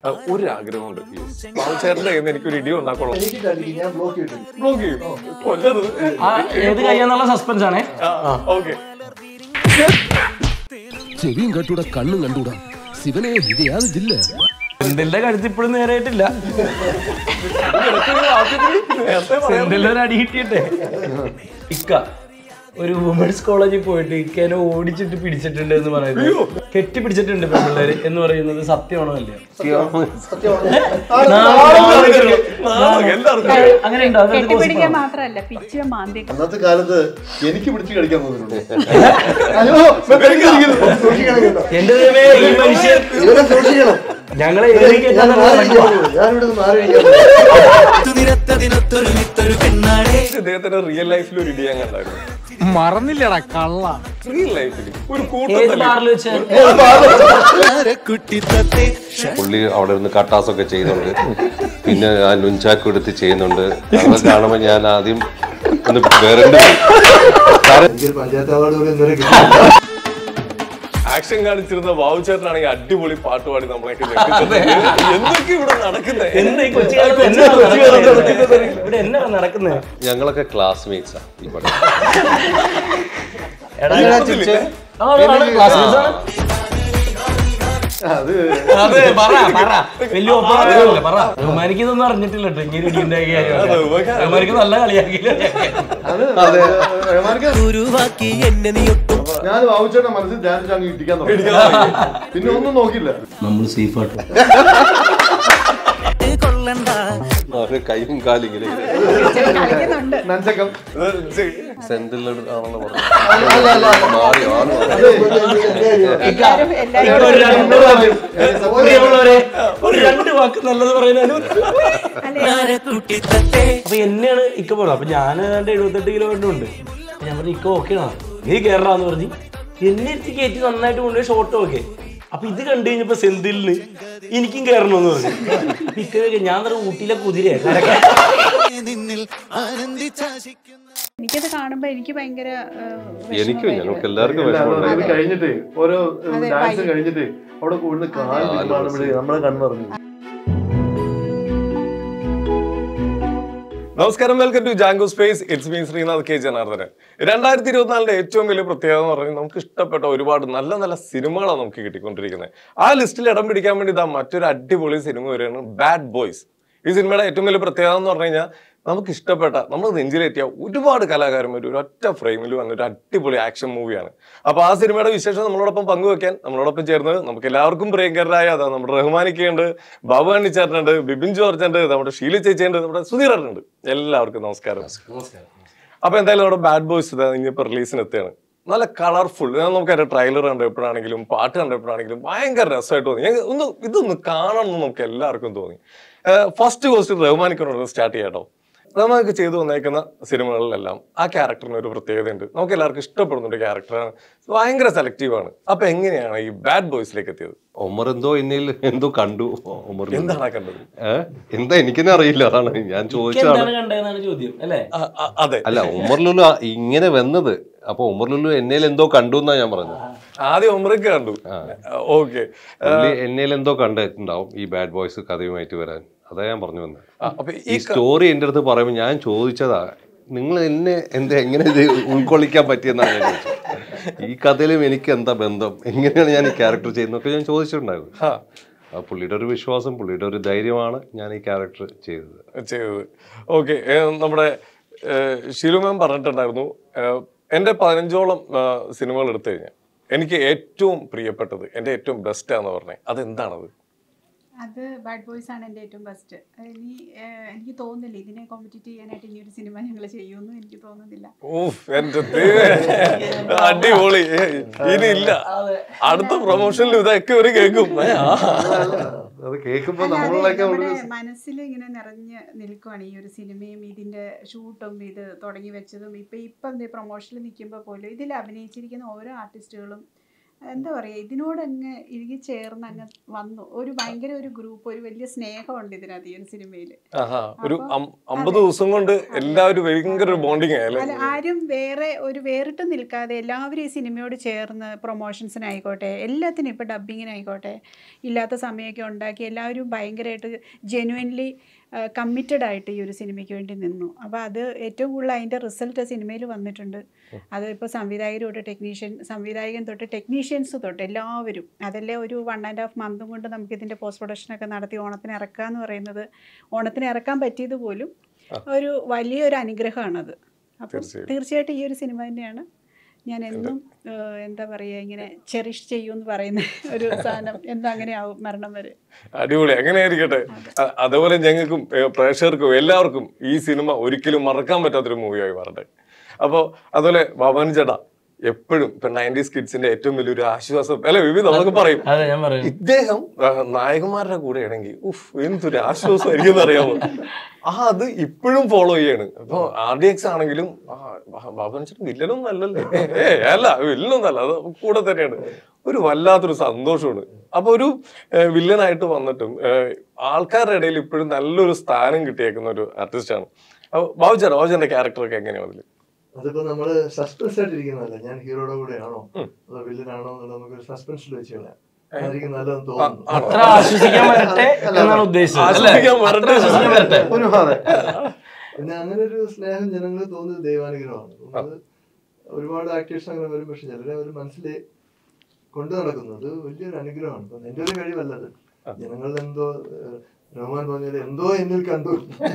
ആ, ഒരു ആഗ്രഹമുണ്ട് ബാബുചേട്ടന്റെ കയ്യിൽ നിന്ന് എനിക്കൊരു ഇടി ഉണ്ടാക്കുള്ളൂ എനിക്ക് തടി ഞാൻ ബ്ലോക്ക് ചെയ്തിട്ടുണ്ട് ബ്ലോക്ക് ചെയ്യും കൊല്ലത് ആ ഏത് കയ്യാന്നുള്ള സസ്പെൻസ് ആണേ ഓക്കെ ചെവിയും കണ്ടൂടാ കണ്ണും കണ്ടൂടാ ശിവനെ ഇത് യാതൊരു ജില്ല സെന്തിലിന്റെ കഴുത്ത് ഇപ്പോഴും നേരായിട്ടില്ല നേരത്തെ പറയാം സെന്തിലിന്റെ ഒരു അടി കിട്ടിയിട്ടെ ഇക്ക ഒരു വുമൻസ് കോളേജിൽ പോയിട്ട് ഇക്കേനെ ഓടിച്ചിട്ട് പിടിച്ചിട്ടുണ്ട് എന്ന് പറയുന്നത് കെട്ടി പിടിച്ചിട്ടുണ്ട് പെൺപിള്ളേര് എന്ന് പറയുന്നത് സത്യമാണോ അല്ലയോ അങ്ങനെ ഉണ്ടോ അതൊരു കെട്ടിപ്പിടിക്കാൻ മാത്രമല്ല പിച്ച് മാന്തി അന്നത്തെ കാലത്ത് എനിക്ക് പിടിച്ച് കളിക്കാൻ തോന്നിയിട്ടുണ്ട് അയ്യോ സൂക്ഷിക്കണം, സൂക്ഷിക്കണം കേട്ടോ. എന്റെ ദൈവമേ, ഈ മനുഷ്യൻ ഇവരെ സൂക്ഷിക്കണം ഞങ്ങളെ എതിരി കേട്ടാൻ ഞാനിവിടെ നിന്ന് മാറി ഇരിക്കാം. ഇദ്ദേഹത്തിന്റെ റിയൽ ലൈഫിൽ ഒരു ഇടി ഞാൻ കണ്ടായിരുന്നു മറന്നില്ലടാ കള്ള റിയൽ ലൈഫിൽ ഒരു ഏത് കൂട്ടത്തിൽ ബാറിൽ വെച്ച് പുള്ളി അവിടെ നിന്ന് കട്ടാസൊക്കെ ചെയ്യുന്നുണ്ട് പിന്നെ ആ നുഞ്ചാക്കും എടുത്ത് ചെയ്യുന്നുണ്ട് അതൊക്കെ കാണുമ്പോൾ ഞാൻ ആദ്യം ഒന്ന് വേറെ എനിക്കൊരു പഞ്ചായത്ത് അവാർഡ് പോലും ഇന്നുവരെ കിട്ടിയില്ല. ആക്ഷൻ കാണിച്ചിരുന്ന ബാബുചേട്ടനാണെങ്കിൽ അടിപൊളി പാട്ട് പാടി നമ്മളെയൊക്കെ ഞെട്ടിച്ചത്. എന്തൊക്കെ ഇവിടെ നടക്കുന്നേ എന്താ ഈ കൊച്ചുകാലത്ത് എന്നാണ് നടക്കുന്നത്? ഇവിടെ എന്നാണ് നടക്കുന്നത് ഞങ്ങളൊക്കെ ക്ലാസ്മേറ്റ്സാ ഇവിടെ എടാ കൂട്ടത്തിലില്ലേ? ആ, ആണ്, classmates ആണ്. അത് അതെ പറ പറ വലിയ ഒപ്പമല്ലേ പറ ബഹുമാനിക്ക് ഇതൊന്നും അറിഞ്ഞിട്ടില്ല കേട്ടോ ഇങ്ങനെ ഇടിയുണ്ടായ കാര്യം ബഹുമാനിക്ക് നല്ല കളിയാക്കില്ല അത് റഹ്മാൻക്ക് ഞാൻ ബാബുച്ചേട്ടൻ മനസ്സിൽ ധ്യാനിച്ച് അങ്ങ് ഇടിക്കാൻ തുടങ്ങി പിന്നെ ഒന്നും നോക്കില്ല നമ്മൾ സേഫ് ആട്ടോ അവര് കൈയും കാലും ഇങ്ങനെ കളിക്കുന്നുണ്ട് നഞ്ചക്കം ഇത് ചെ- സെന്റിൽ ആണെന്ന് പറഞ്ഞു അല്ല, അല്ല, അല്ല. മാറി ആണ് അതെ, എന്റെ കാര്യം. എല്ലാരും എല്ലാരും ഒരു രണ്ട് വാക്ക് പ്രിയമുള്ളവരെ ഒരു രണ്ട് വാക്ക് നല്ലത് പറയുന്നതിന് അപ്പൊ എന്നെയാണ് ഇക്ക പറഞ്ഞത് അപ്പൊ ഞാൻ ഏതാണ്ട് എഴുപത്തെട്ട് കിലോ ഉണ്ട് ഞാൻ പറഞ്ഞു ഇക്ക ഓക്കെ ആണ് നീ കേറാന്ന് പറഞ്ഞ് എന്നെ എടുത്ത് കയറ്റി നന്നായിട്ട് കൊണ്ടുപോയി ഷോട്ട് ഓക്കെ അപ്പൊ ഇത് കണ്ടു കഴിഞ്ഞപ്പോ സെന്തിലിന് എനിക്കും കയറണമെന്ന് പറഞ്ഞു അപ്പൊ ഇക്ക ചോദിക്കും, ഞാൻ പറഞ്ഞ ഊട്ടിയിലെ കുതിരയെ കരക്കാൻ എനിക്കത് കാണുമ്പോ എനിക്ക് ഭയങ്കര ഏഹ്, വിഷമം എനിക്കും വരും. ഞങ്ങൾക്ക് എല്ലാവർക്കും ഇല്ല, അത് വിഷമമുണ്ടായി ഇത് കഴിഞ്ഞിട്ട് ഓരോ അതെ, ഡാൻസ് വൈകി. കഴിഞ്ഞിട്ട് അവിടെ കൂടുതൽ കാല് കാണുമ്പോഴേ നമ്മളെ കണ്ണറിഞ്ഞു നമസ്കാരം welcome to Django space it's me Sreenath K Janardhanan രണ്ടായിരത്തി ഇരുപത്തിനാലിന്റെ ഏറ്റവും വലിയ പ്രത്യേകത എന്ന് പറഞ്ഞാൽ നമുക്ക് ഇഷ്ടപ്പെട്ട ഒരുപാട് നല്ല നല്ല സിനിമകളാണ് നമുക്ക് കിട്ടിക്കൊണ്ടിരിക്കുന്നത് ആ ലിസ്റ്റിൽ ഇടം പിടിക്കാൻ വേണ്ടി ഇതാ മറ്റൊരു അടിപൊളി സിനിമ വരികയാണ് ബാഡ് ബോയ്സ് ഈ സിനിമയുടെ ഏറ്റവും വലിയ പ്രത്യേകത എന്ന് പറഞ്ഞു കഴിഞ്ഞാൽ നമുക്ക് ഇഷ്ടപ്പെട്ട നമ്മൾ നെഞ്ചിലേറ്റിയ ഒരുപാട് കലാകാരന്മാർ ഒരു ഒറ്റ ഫ്രെയിമിൽ വന്ന ഒരു അടിപൊളി ആക്ഷൻ മൂവിയാണ് അപ്പൊ ആ സിനിമയുടെ വിശേഷം നമ്മളോടൊപ്പം പങ്കുവെക്കാൻ നമ്മളോടൊപ്പം ചേർന്ന് നമുക്ക് എല്ലാവർക്കും പ്രിയങ്കരായ അതാ നമ്മുടെ റഹ്മാനിക്കുണ്ട് ബാബു അണ്ണിച്ചേട്ടനുണ്ട് ബിബിൻ ജോർജ് ഉണ്ട് നമ്മുടെ ഷീല ചേച്ചിയുണ്ട് നമ്മുടെ സുധീറുണ്ട് എല്ലാവർക്കും നമസ്കാരം അപ്പൊ എന്തായാലും നമ്മുടെ ബാഡ് ബോയ്സ് ഇതാ ഇനിയിപ്പോ റിലീസിന് എത്തുകയാണ് നല്ല കളർഫുൾ നമുക്ക് അതിന്റെ ട്രailer കണ്ടപ്പോഴാണെങ്കിലും പാട്ട് കണ്ടപ്പോഴാണെങ്കിലും ഭയങ്കര രസമായിട്ട് തോന്നി ഞങ്ങൾ ഒന്ന് ഇതൊന്ന് കാണണം എന്ന് നമുക്ക് എല്ലാവർക്കും തോന്നി ഫസ്റ്റ് ക്വസ്റ്റ്യൻ റഹ്മാനിക്കനോട് സ്റ്റാർട്ട് ചെയ്യാട്ടോ റഹ്മാനൊക്കെ ചെയ്തു വന്നേക്കുന്ന സിനിമകളിലെല്ലാം ആ ക്യാരക്ടറിന് ഒരു പ്രത്യേകതയുണ്ട് നമുക്ക് എല്ലാവർക്കും ഇഷ്ടപ്പെടുന്ന ഒരു ക്യാരക്ടറാണ് ഭയങ്കര സെലക്റ്റീവ് ആണ് അപ്പൊ എങ്ങനെയാണ് ഈ ബാഡ് ബോയ്സിലേക്ക് എത്തിയത് ഒമർ എന്തോ എന്നിൽ എന്തോ കണ്ടു ഒമർ എന്താണ് ആ കണ്ടത് ഏഹ് എന്താ എനിക്കെന്നെ അറിയില്ല അതാണ് ഞാൻ ചോദിച്ചതാണ് എന്താണ് കണ്ടതെന്നാണ് ചോദ്യം അല്ലേ ആ, ആ, അതെ അല്ല ഉമർ ലുലു ആ- ഇങ്ങനെ വന്നത് അപ്പൊ ഉമർ ലുലു എന്നേൽ എന്തോ കണ്ടു എന്നാ ഞാൻ പറഞ്ഞത് ആദ്യം ഒമറിക്ക് കണ്ടു ഓക്കെ പുള്ളി എന്നേൽ എന്തോ കണ്ടിട്ടുണ്ടാവും ഈ ബാഡ് ബോയ്സ് കഥയുമായിട്ട് വരാൻ അതാ ഞാൻ പറഞ്ഞു വന്നത് അപ്പൊ ഈ സ്റ്റോറി എന്റെ അടുത്ത് പറയുമ്പോൾ ഞാൻ ചോദിച്ചതാ നിങ്ങൾ എന്നെ എന്താ എങ്ങനെ ഇത് ഉൾക്കൊള്ളിക്കാൻ പറ്റിയെന്നാണ് ഞാൻ ചോദിച്ചത് ഈ കഥയിലും എനിക്ക് എന്താ ബന്ധം എങ്ങനെയാണ് ഞാൻ ഈ ക്യാരക്ടർ ചെയ്യുന്നതൊക്കെ ഞാൻ ചോദിച്ചിട്ടുണ്ടായിരുന്നു ആ ആ പുള്ളിയുടെ ഒരു വിശ്വാസം പുള്ളിയുടെ ഒരു ധൈര്യമാണ് ഞാൻ ഈ ക്യാരക്ടർ ചെയ്തത് ചെയ്തത് ഓക്കെ നമ്മുടെ ഷിലു മാം പറഞ്ഞിട്ടുണ്ടായിരുന്നു ഏഹ്, എൻ്റെ പതിനഞ്ചോളം ഏഹ്, സിനിമകൾ എടുത്തു കഴിഞ്ഞാൽ എനിക്ക് ഏറ്റവും പ്രിയപ്പെട്ടത് എൻ്റെ ഏറ്റവും ബെസ്റ്റാന്ന് പറഞ്ഞത് അതെന്താണത് അത് ബാഡ് ബോയ്സ് ആണ് എൻ്റെ ഏറ്റവും ബെസ്റ്റ് ഇനി ഏഹ്, എനിക്ക് തോന്നുന്നില്ല ഇതിനെ കോമ്പറ്റീറ്റ് ചെയ്യാനായിട്ട് ഇനി ഒരു സിനിമ ഞങ്ങൾ ചെയ്യുമെന്ന് എനിക്ക് തോന്നുന്നില്ല ഊഫ് എൻ്റെ ദൈവമേ. അടിപൊളി ഏയ്, ഇനിയില്ല അടുത്ത പ്രൊമോഷനിൽ ഇതൊക്കെ ഒരു കേൾക്കും ഏ, ആ. അത് കേൾക്കുമ്പോ അല്ല, അതെ, നമ്മളൊക്കെ നമ്മുടെ ഒരു മനസ്സിൽ ഇങ്ങനെ നിറഞ്ഞ് നിൽക്കുവാണ് ഈ ഒരു സിനിമയും ഇതിന്റെ ഷൂട്ടും ഇത് തുടങ്ങി വെച്ചതും ഇപ്പൊ ഇപ്പം പ്രൊമോഷനിൽ നിൽക്കുമ്പോൾ പോലും ഇതിൽ അഭിനയിച്ചിരിക്കുന്ന ഓരോ ആർട്ടിസ്റ്റുകളും എന്താ പറയുക ഇതിനോടങ്ങ് ഇഴുകി ചേർന്ന് അങ്ങ് വന്നു ഒരു ഭയങ്കര ഒരു ഗ്രൂപ്പ് ഒരു വലിയ സ്നേഹമുണ്ട് ഇതിനകത്ത് ഈ ഒരു സിനിമയിൽ ആഹാ ഒരു അം- അമ്പത് ദിവസം കൊണ്ട് എല്ലാവരും ഭയങ്കര ഒരു ബോണ്ടിങ് ആയല്ലേ അല്ല ആരും വേറെ ഒരു വേറിട്ട് നിൽക്കാതെ എല്ലാവരും ഈ സിനിമയോട് ചേർന്ന് പ്രൊമോഷൻസിനായിക്കോട്ടെ എല്ലാത്തിനും ഇപ്പോൾ ഡബ്ബിങ്ങിനായിക്കോട്ടെ ഇല്ലാത്ത സമയമൊക്കെ ഉണ്ടാക്കി എല്ലാവരും ഭയങ്കരമായിട്ട് ജെനുവൻലി കമ്മിറ്റഡ് ആയിട്ട് ഈ ഒരു സിനിമയ്ക്ക് വേണ്ടി നിന്നു അപ്പോൾ അത് ഏറ്റവും കൂടുതൽ അതിൻ്റെ റിസൾട്ട് സിനിമയിൽ വന്നിട്ടുണ്ട് അത് ഇപ്പോൾ സംവിധായകർ തൊട്ട് ടെക്നീഷ്യൻ സംവിധായകൻ തൊട്ട് ടെക്നീഷ്യൻസ് തൊട്ട് എല്ലാവരും അതല്ലേ ഒരു വൺ ആൻഡ് ഹാഫ് മന്തും കൊണ്ട് നമുക്ക് ഇതിൻ്റെ പോസ്റ്റ് പ്രൊഡക്ഷനൊക്കെ നടത്തി ഓണത്തിന് ഇറക്കുക എന്ന് പറയുന്നത് ഓണത്തിന് ഇറക്കാൻ പറ്റിയത് പോലും ഒരു വലിയൊരു അനുഗ്രഹമാണത് അപ്പം തീർച്ചയായും. തീർച്ചയായിട്ടും ഈ ഒരു സിനിമ തന്നെയാണ് ഞാൻ എന്നും ഏഹ്, എന്താ പറയുക ഇങ്ങനെ ചെറിഷ് ചെയ്യുമെന്ന് പറയുന്ന ഒരു സാധനം എന്നും അങ്ങനെ ആവും മരണം വരെ അടിപൊളി അങ്ങനെ ആയിരിക്കട്ടെ അ- അതുപോലെ ഞങ്ങൾക്കും ഏ, പ്രേക്ഷകർക്കും എല്ലാവർക്കും ഈ സിനിമ ഒരിക്കലും മറക്കാൻ പറ്റാത്തൊരു മൂവിയായി മാറട്ടെ അപ്പോൾ അതുപോലെ ഭവൻ ചേട്ടാ എപ്പോഴും ഇപ്പൊ നയൻറ്റീസ് കിഡ്സിന്റെ ഏറ്റവും വലിയൊരു ആശ്വാസം അല്ലെ വിവി നമ്മളൊക്കെ പറയും അതെ ഞാൻ പറയും ഇദ്ദേഹം ആ, നായകന്മാരുടെ കൂടെ ആണെങ്കിൽ ഉഫ് എന്തൊരു ആശ്വാസമായിരിക്കും അറിയാമോ ആ അത് ഇപ്പോഴും ഫോളോ ചെയ്യാണ് ഇപ്പൊ ആർ ഡി എക്സ് ആണെങ്കിലും ആ ബ- ബാബു ചേട്ടൻ വില്ലനൊന്നും അല്ലല്ലേ ഏ അല്ല വില്ലനൊന്നും അല്ല അത് കൂടെ തന്നെയാണ് ഒരു വല്ലാത്തൊരു സന്തോഷമാണ് അപ്പൊ ഒരു ഏ, വില്ലനായിട്ട് വന്നിട്ടും ഏ, ആൾക്കാരുടെ ഇടയിൽ ഇപ്പോഴും നല്ലൊരു സ്ഥാനം കിട്ടിയേക്കുന്ന ഒരു ആർട്ടിസ്റ്റാണ് അപ്പൊ ബാബു ചേട്ടാ ബാബു ചേട്ടന്റെ ക്യാരക്ടറൊക്കെ എങ്ങനെയാണ് അതില് അതിപ്പോ നമ്മള് സസ്പെൻസ് ആയിട്ട് ഇരിക്കുന്നതല്ല ഞാൻ ഹീറോയുടെ കൂടെയാണോ അതോ വില്ലനാണോ എന്നുള്ളത് നമുക്കൊരു സസ്പെൻസിൽ വെച്ച് കളയാം അതായിരിക്കും നല്ലതെന്ന് തോന്നുന്നു അത്ര ആശ്വസിക്കാൻ വരട്ടെ എന്നാണ് ഉദ്ദേശിച്ചത് അല്ലേ? ആശ്വസിക്കാൻ വരട്ടെ. അത്ര ആശ്വസിക്കാൻ വരട്ടെ ഒരു അതെ. പിന്നെ അങ്ങനെ ഒരു സ്നേഹം ജനങ്ങൾ തോന്നുന്നത് ദൈവാനുഗ്രഹമാണ് അത് ഒരുപാട് ആക്ടേഴ്സ് അങ്ങനെ വരും പക്ഷെ ചിലരെ അവർ മനസ്സിൽ കൊണ്ടു നടക്കുന്നത് വലിയൊരു അനുഗ്രഹമാണ് ഇപ്പൊ എന്റെ ഒരു കഴിവല്ലത് ജനങ്ങൾ എന്തോ ഏഹ്, റഹ്മാൻ പറഞ്ഞാൽ എന്തോ എന്നിൽ കണ്ടു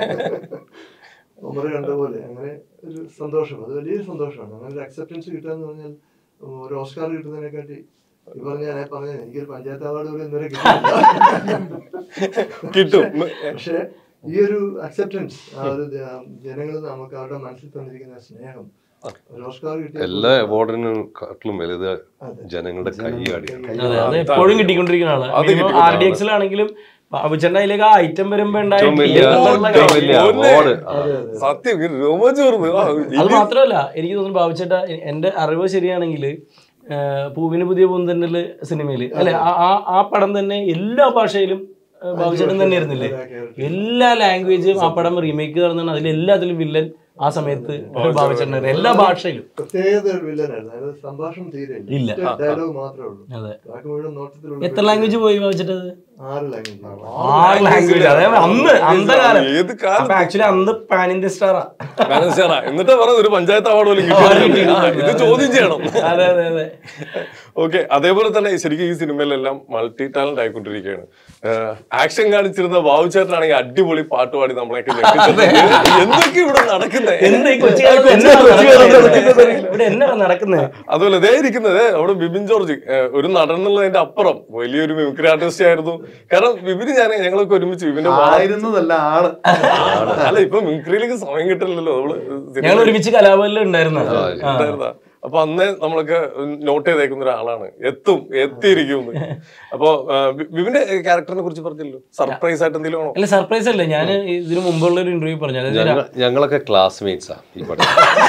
ഉമർ കണ്ട പോലെ അങ്ങനെ ഒരു സന്തോഷം അത് വലിയൊരു സന്തോഷമാണ് അങ്ങനെ ഒരു അക്സെപ്റ്റൻസ് കിട്ടുക എന്ന് പറഞ്ഞാൽ ഒരു ഓസ്കാർ കിട്ടുന്നതിനെക്കാട്ടി ഈ പറഞ്ഞ ഞാൻ പറഞ്ഞ എനിക്കൊരു പഞ്ചായത്ത് അവാർഡ് പോലും ഇന്നുവരെ കിട്ടിയില്ല കിട്ടും പക്ഷെ ഈ ഒരു അക്സെപ്റ്റൻസ് ആ ഒരു ജനങ്ങൾ നമുക്ക് അവരുടെ മനസ്സിൽ തന്നിരിക്കുന്ന സ്നേഹം ഒരു ഓസ്കാർ കിട്ടിയ എല്ലാ അവാർഡിനും കാട്ടിലും വലുത് ജനങ്ങളുടെ കൈയാടിയാണ് അതെ അത് എപ്പോഴും കിട്ടിക്കൊണ്ടിരിക്കുന്ന അത് ആളാണ് കിട്ടിക്കൊണ്ടിരിക്കുന്ന ആർ ഡി എക്സിലാണെങ്കിലും ബാബുച്ചേട്ടൻ അതിലേക്ക് ആ ഐറ്റം വരുമ്പോ ഉണ്ടായ ഏറ്റവും വലിയ tears എന്നുള്ള ഏറ്റവും കാര്യം. വലിയ മോനെ. അവാർഡ് സത്യം ഇത് രോമചോർന്ന് ആ, അത് ഇനി- മാത്രമല്ല എനിക്ക് തോന്നുന്നു ബാബുച്ചേട്ട എന്റെ അറിവ് ശരിയാണെങ്കിൽ പൂവിന് പുതിയ പൂന്തന്നല് സിനിമയില് അല്ലെ ആ- ആ ആ പടം തന്നെ എല്ലാ ഭാഷയിലും ആ, ബാബുച്ചേട്ടൻ തന്നെ ആയിരുന്നില്ലേ എല്ലാ ലാംഗ്വേജും ആ പടം റീമേക്ക് നടന്നാണ് അതിൽ എല്ലാത്തിലും വില്ലൻ ആ സമയത്ത് ബാബുച്ചേട്ടൻ എല്ലാ ഭാഷയിലും പ്രത്യേകത ഒരു വില്ലനായിരുന്നു അതായത് സംഭാഷണം തീരെ ഇല്ല. ഡയലോഗ് മാത്രമേ ഉള്ളൂ അതെ ബാക്കി മുഴുവൻ നോട്ടത്തിലുള്ള എത്ര ലാംഗ്വേജ് പോയി ബാബുച്ചേട്ടത് ആറ് ലാംഗ്വേജ് ആറ് ലാംഗ്വേജ് അതായത് അന്ന് അന്തകാലം ഏത് കാലം അപ്പൊ ആക്ച്വലി അന്ന് പാൻ ഇന്ത്യ സ്റ്റാറാ മാനേജറാ എന്നിട്ട് പറഞ്ഞത് ഒരു പഞ്ചായത്ത് അവാർഡ് പോലും കിട്ടിയില്ല. ആ, ഇത് ചോദ്യം ചെയ്യണം അതെ അതെ അതെ ഓക്കെ അതേപോലെ തന്നെ ശരിക്കും ഈ സിനിമയിലെല്ലാം മൾട്ടി ടാലന്റ് ആയിക്കൊണ്ടിരിക്കുകയാണ് ആക്ഷൻ കാണിച്ചിരുന്ന ബാബുചേട്ടനാണെങ്കിൽ അടിപൊളി പാട്ട് പാടി നമ്മളെയൊക്കെ ഞെട്ടിച്ചത്. എന്തൊക്കെ ഇവിടെ നടക്കുന്നത് എന്താ ഈ കൊച്ചി കാലത്ത് എന്നാ നടക്കുന്നത്? ഇവിടെ എന്നാ നടക്കുന്നത് അതുപോലെ ഇതേ ഇരിക്കുന്നത് അവിടെ ബിബിൻ ജോർജ് ഏഹ്, ഒരു നടൻ എന്നുള്ളതിന്റെ അപ്പുറം വലിയൊരു മിമിക്രി ആർട്ടിസ്റ്റ് ആയിരുന്നു കാരണം ബിബിന് ഞാൻ ഞങ്ങളൊക്കെ ഒരുമിച്ച് ബിബിന്റെ വാ- ആയിരുന്നതല്ല ആണ് അല്ല ഇപ്പൊ മിമിക്രിയിലേക്ക് സമയം കിട്ടില്ലല്ലോ നമ്മള് ഞങ്ങൾ ഒരുമിച്ച് കലാഭവനിൽ ഉണ്ടായിരുന്നു ഉണ്ടായിരുന്നാ. അപ്പൊ അന്നേ നമ്മളൊക്കെ നോട്ട് ചെയ്തേക്കുന്ന ഒരാളാണ് എത്തും എത്തിയിരിക്കും അപ്പൊ ആ, ബി- ബിബിന്റെ ക്യാരക്ടറിനെ കുറിച്ച് പറഞ്ഞല്ലോ സർപ്രൈസ് ആയിട്ട് എന്തെങ്കിലും ആണോ അല്ല സർപ്രൈസ് അല്ലേ ഞാൻ ഇതിന് മുമ്പുള്ള ഒരു ഇന്റർവ്യൂ പറഞ്ഞു അതായത് ഞങ്ങ- ഞങ്ങളൊക്കെ ക്ലാസ്മേറ്റ്സാ ഈ പടം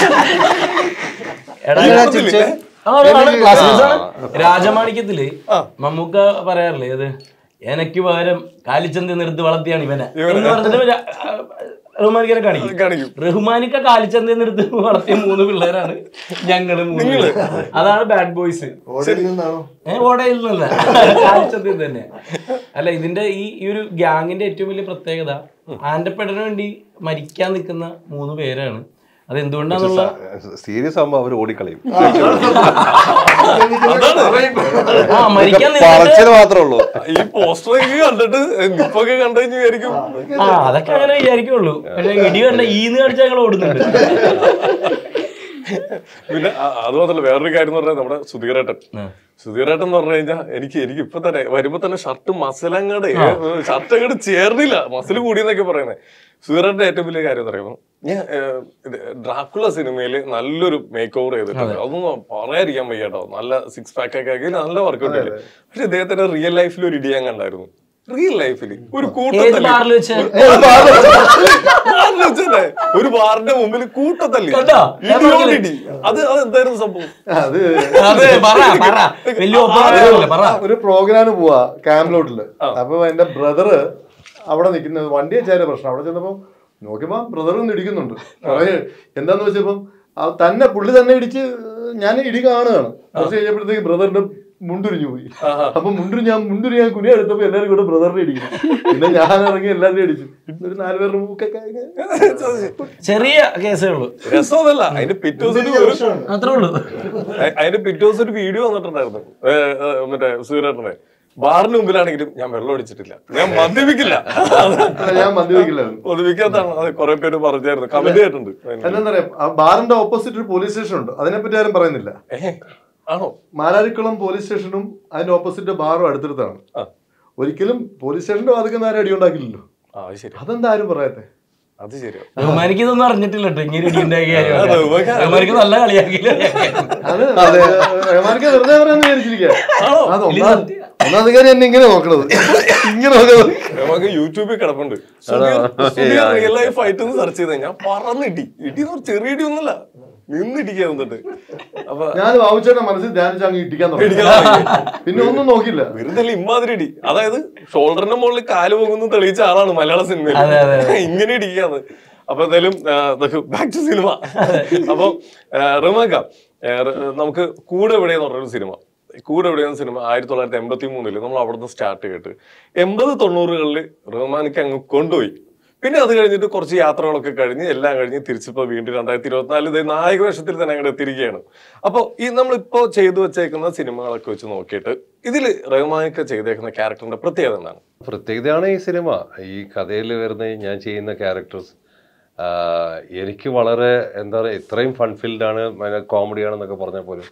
എടാ, ഈ പടത്തിലില്ലേ? ആ, ആണ്, ആണ്, classmates ആണ്. രാജമാണിക്യത്തില് മമ്മൂക്ക പറയാറില്ലേ അത് എനക്ക് പകരം കാലിച്ചന്തി നിർത്തി വളർത്തിയാണ് ഇവനെ എന്ന് പറഞ്ഞിട്ട് രാ- ആ, റഹ്മാനിക്കനെ കാണിക്കും കാണിക്കും റഹ്മാനിക്ക കാലിച്ചന്തി നിർത്തി വളർത്തിയ മൂന്ന് പിള്ളേരാണ് ഞങ്ങള് മൂന്ന് പേര്. അതാണ് ബാഡ് ബോയ്സ് ഓടയിൽ നിന്നാണോ ഏ ഓടയിൽ നിന്നല്ല കാലിച്ചന്തി തന്നെ അല്ല ഇതിന്റെ ഈ ഈ ഒരു ഗ്യാങ്ങിന്റെ ഏറ്റവും വലിയ പ്രത്യേകത ആൻഡപ്പെടന് വേണ്ടി മരിക്കാൻ നിൽക്കുന്ന മൂന്ന് പേരാണ് അത് എന്തുകൊണ്ടാന്നുള്ള സീരിയസ് ആകുമ്പോ അവർ ഓടിക്കളയും ആ മരിക്കാൻ പറച്ചില് നിന്നിട്ട് മാത്രമേ ഉള്ളൂ ഈ പോസ്റ്റർ കണ്ടിട്ട് നിപ്പൊക്കെ കണ്ടു കഴിഞ്ഞ് വിചാരിക്കും ആ അതൊക്കെ അങ്ങനെ വിചാരിക്കുള്ളൂ പക്ഷെ ഇടി കണ്ട ഈന്ന് കാണിച്ചാൽ ഞങ്ങൾ ഓടുന്നുണ്ട് പിന്നെ അ- അത് മാത്രമല്ല വേറൊരു കാര്യം എന്ന് പറഞ്ഞാൽ നമ്മുടെ സുധീറേട്ടൻ സുധീറേട്ടൻ എന്ന് പറഞ്ഞു കഴിഞ്ഞാൽ എനിക്ക് എനിക്ക് ഇപ്പൊ തന്നെ വരുമ്പോ തന്നെ ഷർട്ട് മസിലങ്ങട് ഷർട്ട് അങ്ങോട്ട് ചേർന്നില്ല മസിൽ കൂടിയെന്നൊക്കെ പറയുന്നത് സുധീറേട്ടന്റെ ഏറ്റവും വലിയ കാര്യം എന്ന് പറയുമ്പോൾ ഞാൻ ഏഹ്, ഇത് ഡ്രാക്കുള സിനിമയിൽ നല്ലൊരു മേക്ക് ഓവർ ചെയ്തിട്ടുണ്ട് അതൊന്നും പറയാതിരിക്കാൻ വയ്യ കേട്ടോ നല്ല സിക്സ് പാക്ക് ഒക്കെ ആക്കി നല്ല വർക്കൗട്ട് ചെയ്തു പക്ഷെ ഇദ്ദേഹത്തിന്റെ റിയൽ ലൈഫിൽ ഒരു ഇടി ഞാൻ കണ്ടായിരുന്നു റിയൽ ലൈഫിൽ ഒരു കൂട്ടം ഏത് തല്ലി. ബാറിൽ വെച്ച് ഒരു ബാറിൽ ബാറിൽ വെച്ചല്ലേ? ഒരു ബാറിന്റെ മുമ്പിൽ കൂട്ടത്തല്ലി കേട്ടോ? ഞാൻ പറഞ്ഞില്ലേ? ഇടി അത് അത് എന്തായിരുന്നു സംഭവം അത് അതെ പറ പറ വലിയ ഒപ്പം പറ ഒരു പ്രോഗ്രാമിന് പോവാ ക്യാമ്പിലോട്ടില് അപ്പൊ എന്റെ ബ്രദറ് അവിടെ നിൽക്കുന്നത് വണ്ടി വെച്ചാലും പ്രശ്നം അവിടെ ചെന്നപ്പോ നോക്കിയപ്പോ ബ്രദർ ഒന്ന് ഇടിക്കുന്നുണ്ട് അവര് എന്താന്ന് വെച്ചപ്പം ആ തന്നെ പുള്ളി തന്നെ ഇടിച്ച് ഞാൻ ഇടി കാണുകയാണ് കുറച്ച് കഴിഞ്ഞപ്പോഴത്തേക്ക് ബ്രദറിന്റെ മുണ്ടുരിഞ്ഞു പോയി അപ്പൊ മുണ്ടുരി ഞാൻ മുണ്ടുരി ഞാൻ കുനിയ എടുത്തപ്പോ എല്ലാവരും കൂടെ ബ്രദറിനെ ഇടിക്കും പിന്നെ ഞാൻ ഇറങ്ങി എല്ലാവരും ഇടിച്ചു ഒരു നാല് പേരുടെ മൂക്കൊക്കെ ഇങ്ങനെ ചെറിയ കേസേ ഉള്ളൂ രസമൊന്നുമല്ല അതിന്റെ പിറ്റേ ദിവസം ഒരു- പ്രശ്നമാണ്. അത്രേ ഉള്ളൂ അ- അതിന്റെ പിറ്റേ ദിവസം ഒരു വീഡിയോ വന്നിട്ടുണ്ടായിരുന്നു ഏ, ഏ, മറ്റേ സൂര്യേട്ടനെ ബാറിന് മുമ്പിലാണെങ്കിലും ഞാൻ വെള്ളം അടിച്ചിട്ടില്ല ഞാൻ മദ്യപിക്കില്ല അല്ല, ഞാൻ മദ്യപിക്കില്ലായിരുന്നു മദ്യപിക്കാത്താണ് അത് കുറെ പേര് പറഞ്ഞായിരുന്നു കമന്റ് ചെയ്തിട്ടുണ്ട് എന്താ പറയാ ആ ബാറിന്റെ ഓപ്പോസിറ്റ് ഒരു പോലീസ് സ്റ്റേഷൻ ഉണ്ട് അതിനെപ്പറ്റി ആരും പറയുന്നില്ല ഏ, ആണോ മാരാരിക്കുളം പോലീസ് സ്റ്റേഷനും അതിന്റെ ഓപ്പോസിറ്റ് ബാറും അടുത്തടുത്താണ് ആ. ഒരിക്കലും പോലീസ് സ്റ്റേഷന്റെ വാതിക്കുന്ന ആരും അടി ഉണ്ടാക്കില്ലല്ലോ ആ അത് ശരി അതെന്താ ആരും പറയാത്തെ അത് ശരിയാ ബഹുമാനിക്ക് ഇതൊന്നും അറിഞ്ഞിട്ടില്ല കേട്ടോ ഇങ്ങനെ ഇടിയുണ്ടാക്കിയ അതെ, കാര്യം ബഹുമാനിക്ക് ബഹുമാനിക്ക് നല്ല കളിയാക്കില്ല അത് റഹ്മാൻക്ക് വെറുതെ പറയാന്ന് വിചാരിച്ചിരിക്കുക ആണോ അത് ഒന്നാം ഒന്നാമത് കാര്യം എന്നെ ഇങ്ങനെ നോക്കണത് ഇങ്ങനെ നോക്കണത് നമുക്ക് യൂട്യൂബിൽ കിടപ്പുണ്ട് റിയൽ ലൈഫ് ഫൈറ്റ് എന്ന് സെർച്ച് ചെയ്ത് ഞാൻ പറന്നിട്ടി ഇടി എന്ന് പറഞ്ഞാൽ ചെറിയ ഇടി ഒന്നുമല്ല നിന്നിടിക്കാൻ വന്നിട്ട് അപ്പൊ ഞാൻ ബാബുച്ചേട്ടൻ മനസ്സിൽ ധ്യാനിച്ച് അങ്ങ് ഇട്ടിക്കാൻ തുടങ്ങി ഇടിക്കാൻ തുടങ്ങി. പിന്നെ ഒന്നും നോക്കില്ല വെറുതെ ഇമ്മാതിരി ഇടി അതായത് ഷോൾഡറിന്റെ മുകളിൽ കാല് പോകുന്നു തെളിയിച്ച ആളാണ് മലയാള സിനിമയിൽ ഇങ്ങനെ ഇടിക്കാന്ന് അപ്പൊ എന്തായാലും ബാക്ക് ടു സിനിമ അപ്പൊ റിമാക്ക നമുക്ക് കൂടെ എവിടെയെന്ന് പറഞ്ഞൊരു സിനിമ കൂടെ എവിടെയെന്ന സിനിമ ആയിരത്തി തൊള്ളായിരത്തി എൺപത്തി മൂന്നില് നമ്മൾ അവിടുന്ന് സ്റ്റാർട്ട് ചെയ്തിട്ട് എൺപത് തൊണ്ണൂറുകളിൽ റഹ്മാനിക്ക് അങ്ങ് കൊണ്ടുപോയി പിന്നെ അത് കഴിഞ്ഞിട്ട് കുറച്ച് യാത്രകളൊക്കെ കഴിഞ്ഞ് എല്ലാം കഴിഞ്ഞ് തിരിച്ചിപ്പോ വീണ്ടും രണ്ടായിരത്തി ഇരുപത്തിനാല് ഇത് നായക വേഷത്തിൽ തന്നെ അങ്ങോട്ട് എത്തിയിരിക്കുകയാണ് അപ്പോൾ ഈ നമ്മളിപ്പോ ചെയ്തു വെച്ചേക്കുന്ന സിനിമകളൊക്കെ വെച്ച് നോക്കിയിട്ട് ഇതിൽ റഹ്മാനിക്ക ചെയ്തേക്കുന്ന ക്യാരക്ടറിന്റെ പ്രത്യേകത എന്താണ് പ്രത്യേകതയാണ് ഈ സിനിമ ഈ കഥയിൽ വരുന്ന ഞാൻ ചെയ്യുന്ന ക്യാരക്ടേഴ്സ് എനിക്ക് വളരെ എന്താ പറയുക ഇത്രയും ഫൺഫിൽഡ് ആണ് കോമഡിയാണെന്നൊക്കെ പറഞ്ഞാൽ പോലും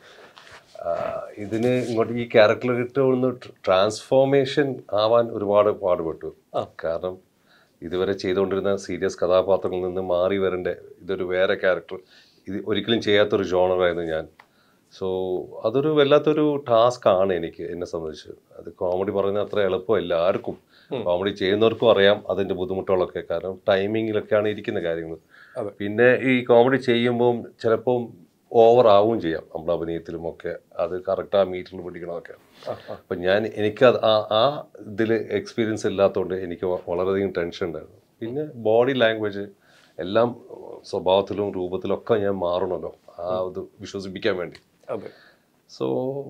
ആ, ഇതിന് ഇങ്ങോട്ട് ഈ ക്യാരക്ടർ കിട്ടുന്ന ട്രാൻസ്ഫോർമേഷൻ ആവാൻ ഒരുപാട് പാടുപെട്ടു കാരണം ഇതുവരെ ചെയ്തുകൊണ്ടിരുന്ന സീരിയസ് കഥാപാത്രങ്ങളിൽ നിന്ന് മാറി വരേണ്ട ഇതൊരു വേറെ ക്യാരക്ടർ ഇത് ഒരിക്കലും ചെയ്യാത്തൊരു ജോണറായിരുന്നു ഞാൻ സോ അതൊരു വല്ലാത്തൊരു ടാസ്ക് ആണ് എനിക്ക് എന്നെ സംബന്ധിച്ച് അത് കോമഡി പറയുന്നത് അത്ര എളുപ്പമല്ല ആർക്കും കോമഡി ചെയ്യുന്നവർക്കും അറിയാം അതിന്റെ ബുദ്ധിമുട്ടുകളൊക്കെ കാരണം ടൈമിങ്ങിലൊക്കെയാണ് ഇരിക്കുന്ന കാര്യങ്ങൾ അതെ. പിന്നെ ഈ കോമഡി ചെയ്യുമ്പം ചിലപ്പം ഓവർ ആവുകയും ചെയ്യാം നമ്മുടെ അഭിനയത്തിലും ഒക്കെ അത് കറക്റ്റ് ആ മീറ്ററിൽ പിടിക്കണമൊക്കെ അപ്പം ഞാൻ എനിക്ക് അത് ആ ആ ഇതിൽ എക്സ്പീരിയൻസ് ഇല്ലാത്തതുകൊണ്ട് എനിക്ക് വ- വളരെയധികം ടെൻഷൻ ഉണ്ടായിരുന്നു പിന്നെ ബോഡി ലാംഗ്വേജ് എല്ലാം സ്വഭാവത്തിലും രൂപത്തിലും ഒക്കെ ഞാൻ മാറണമല്ലോ ആ ഇത് വിശ്വസിപ്പിക്കാൻ വേണ്ടി അതെ സോ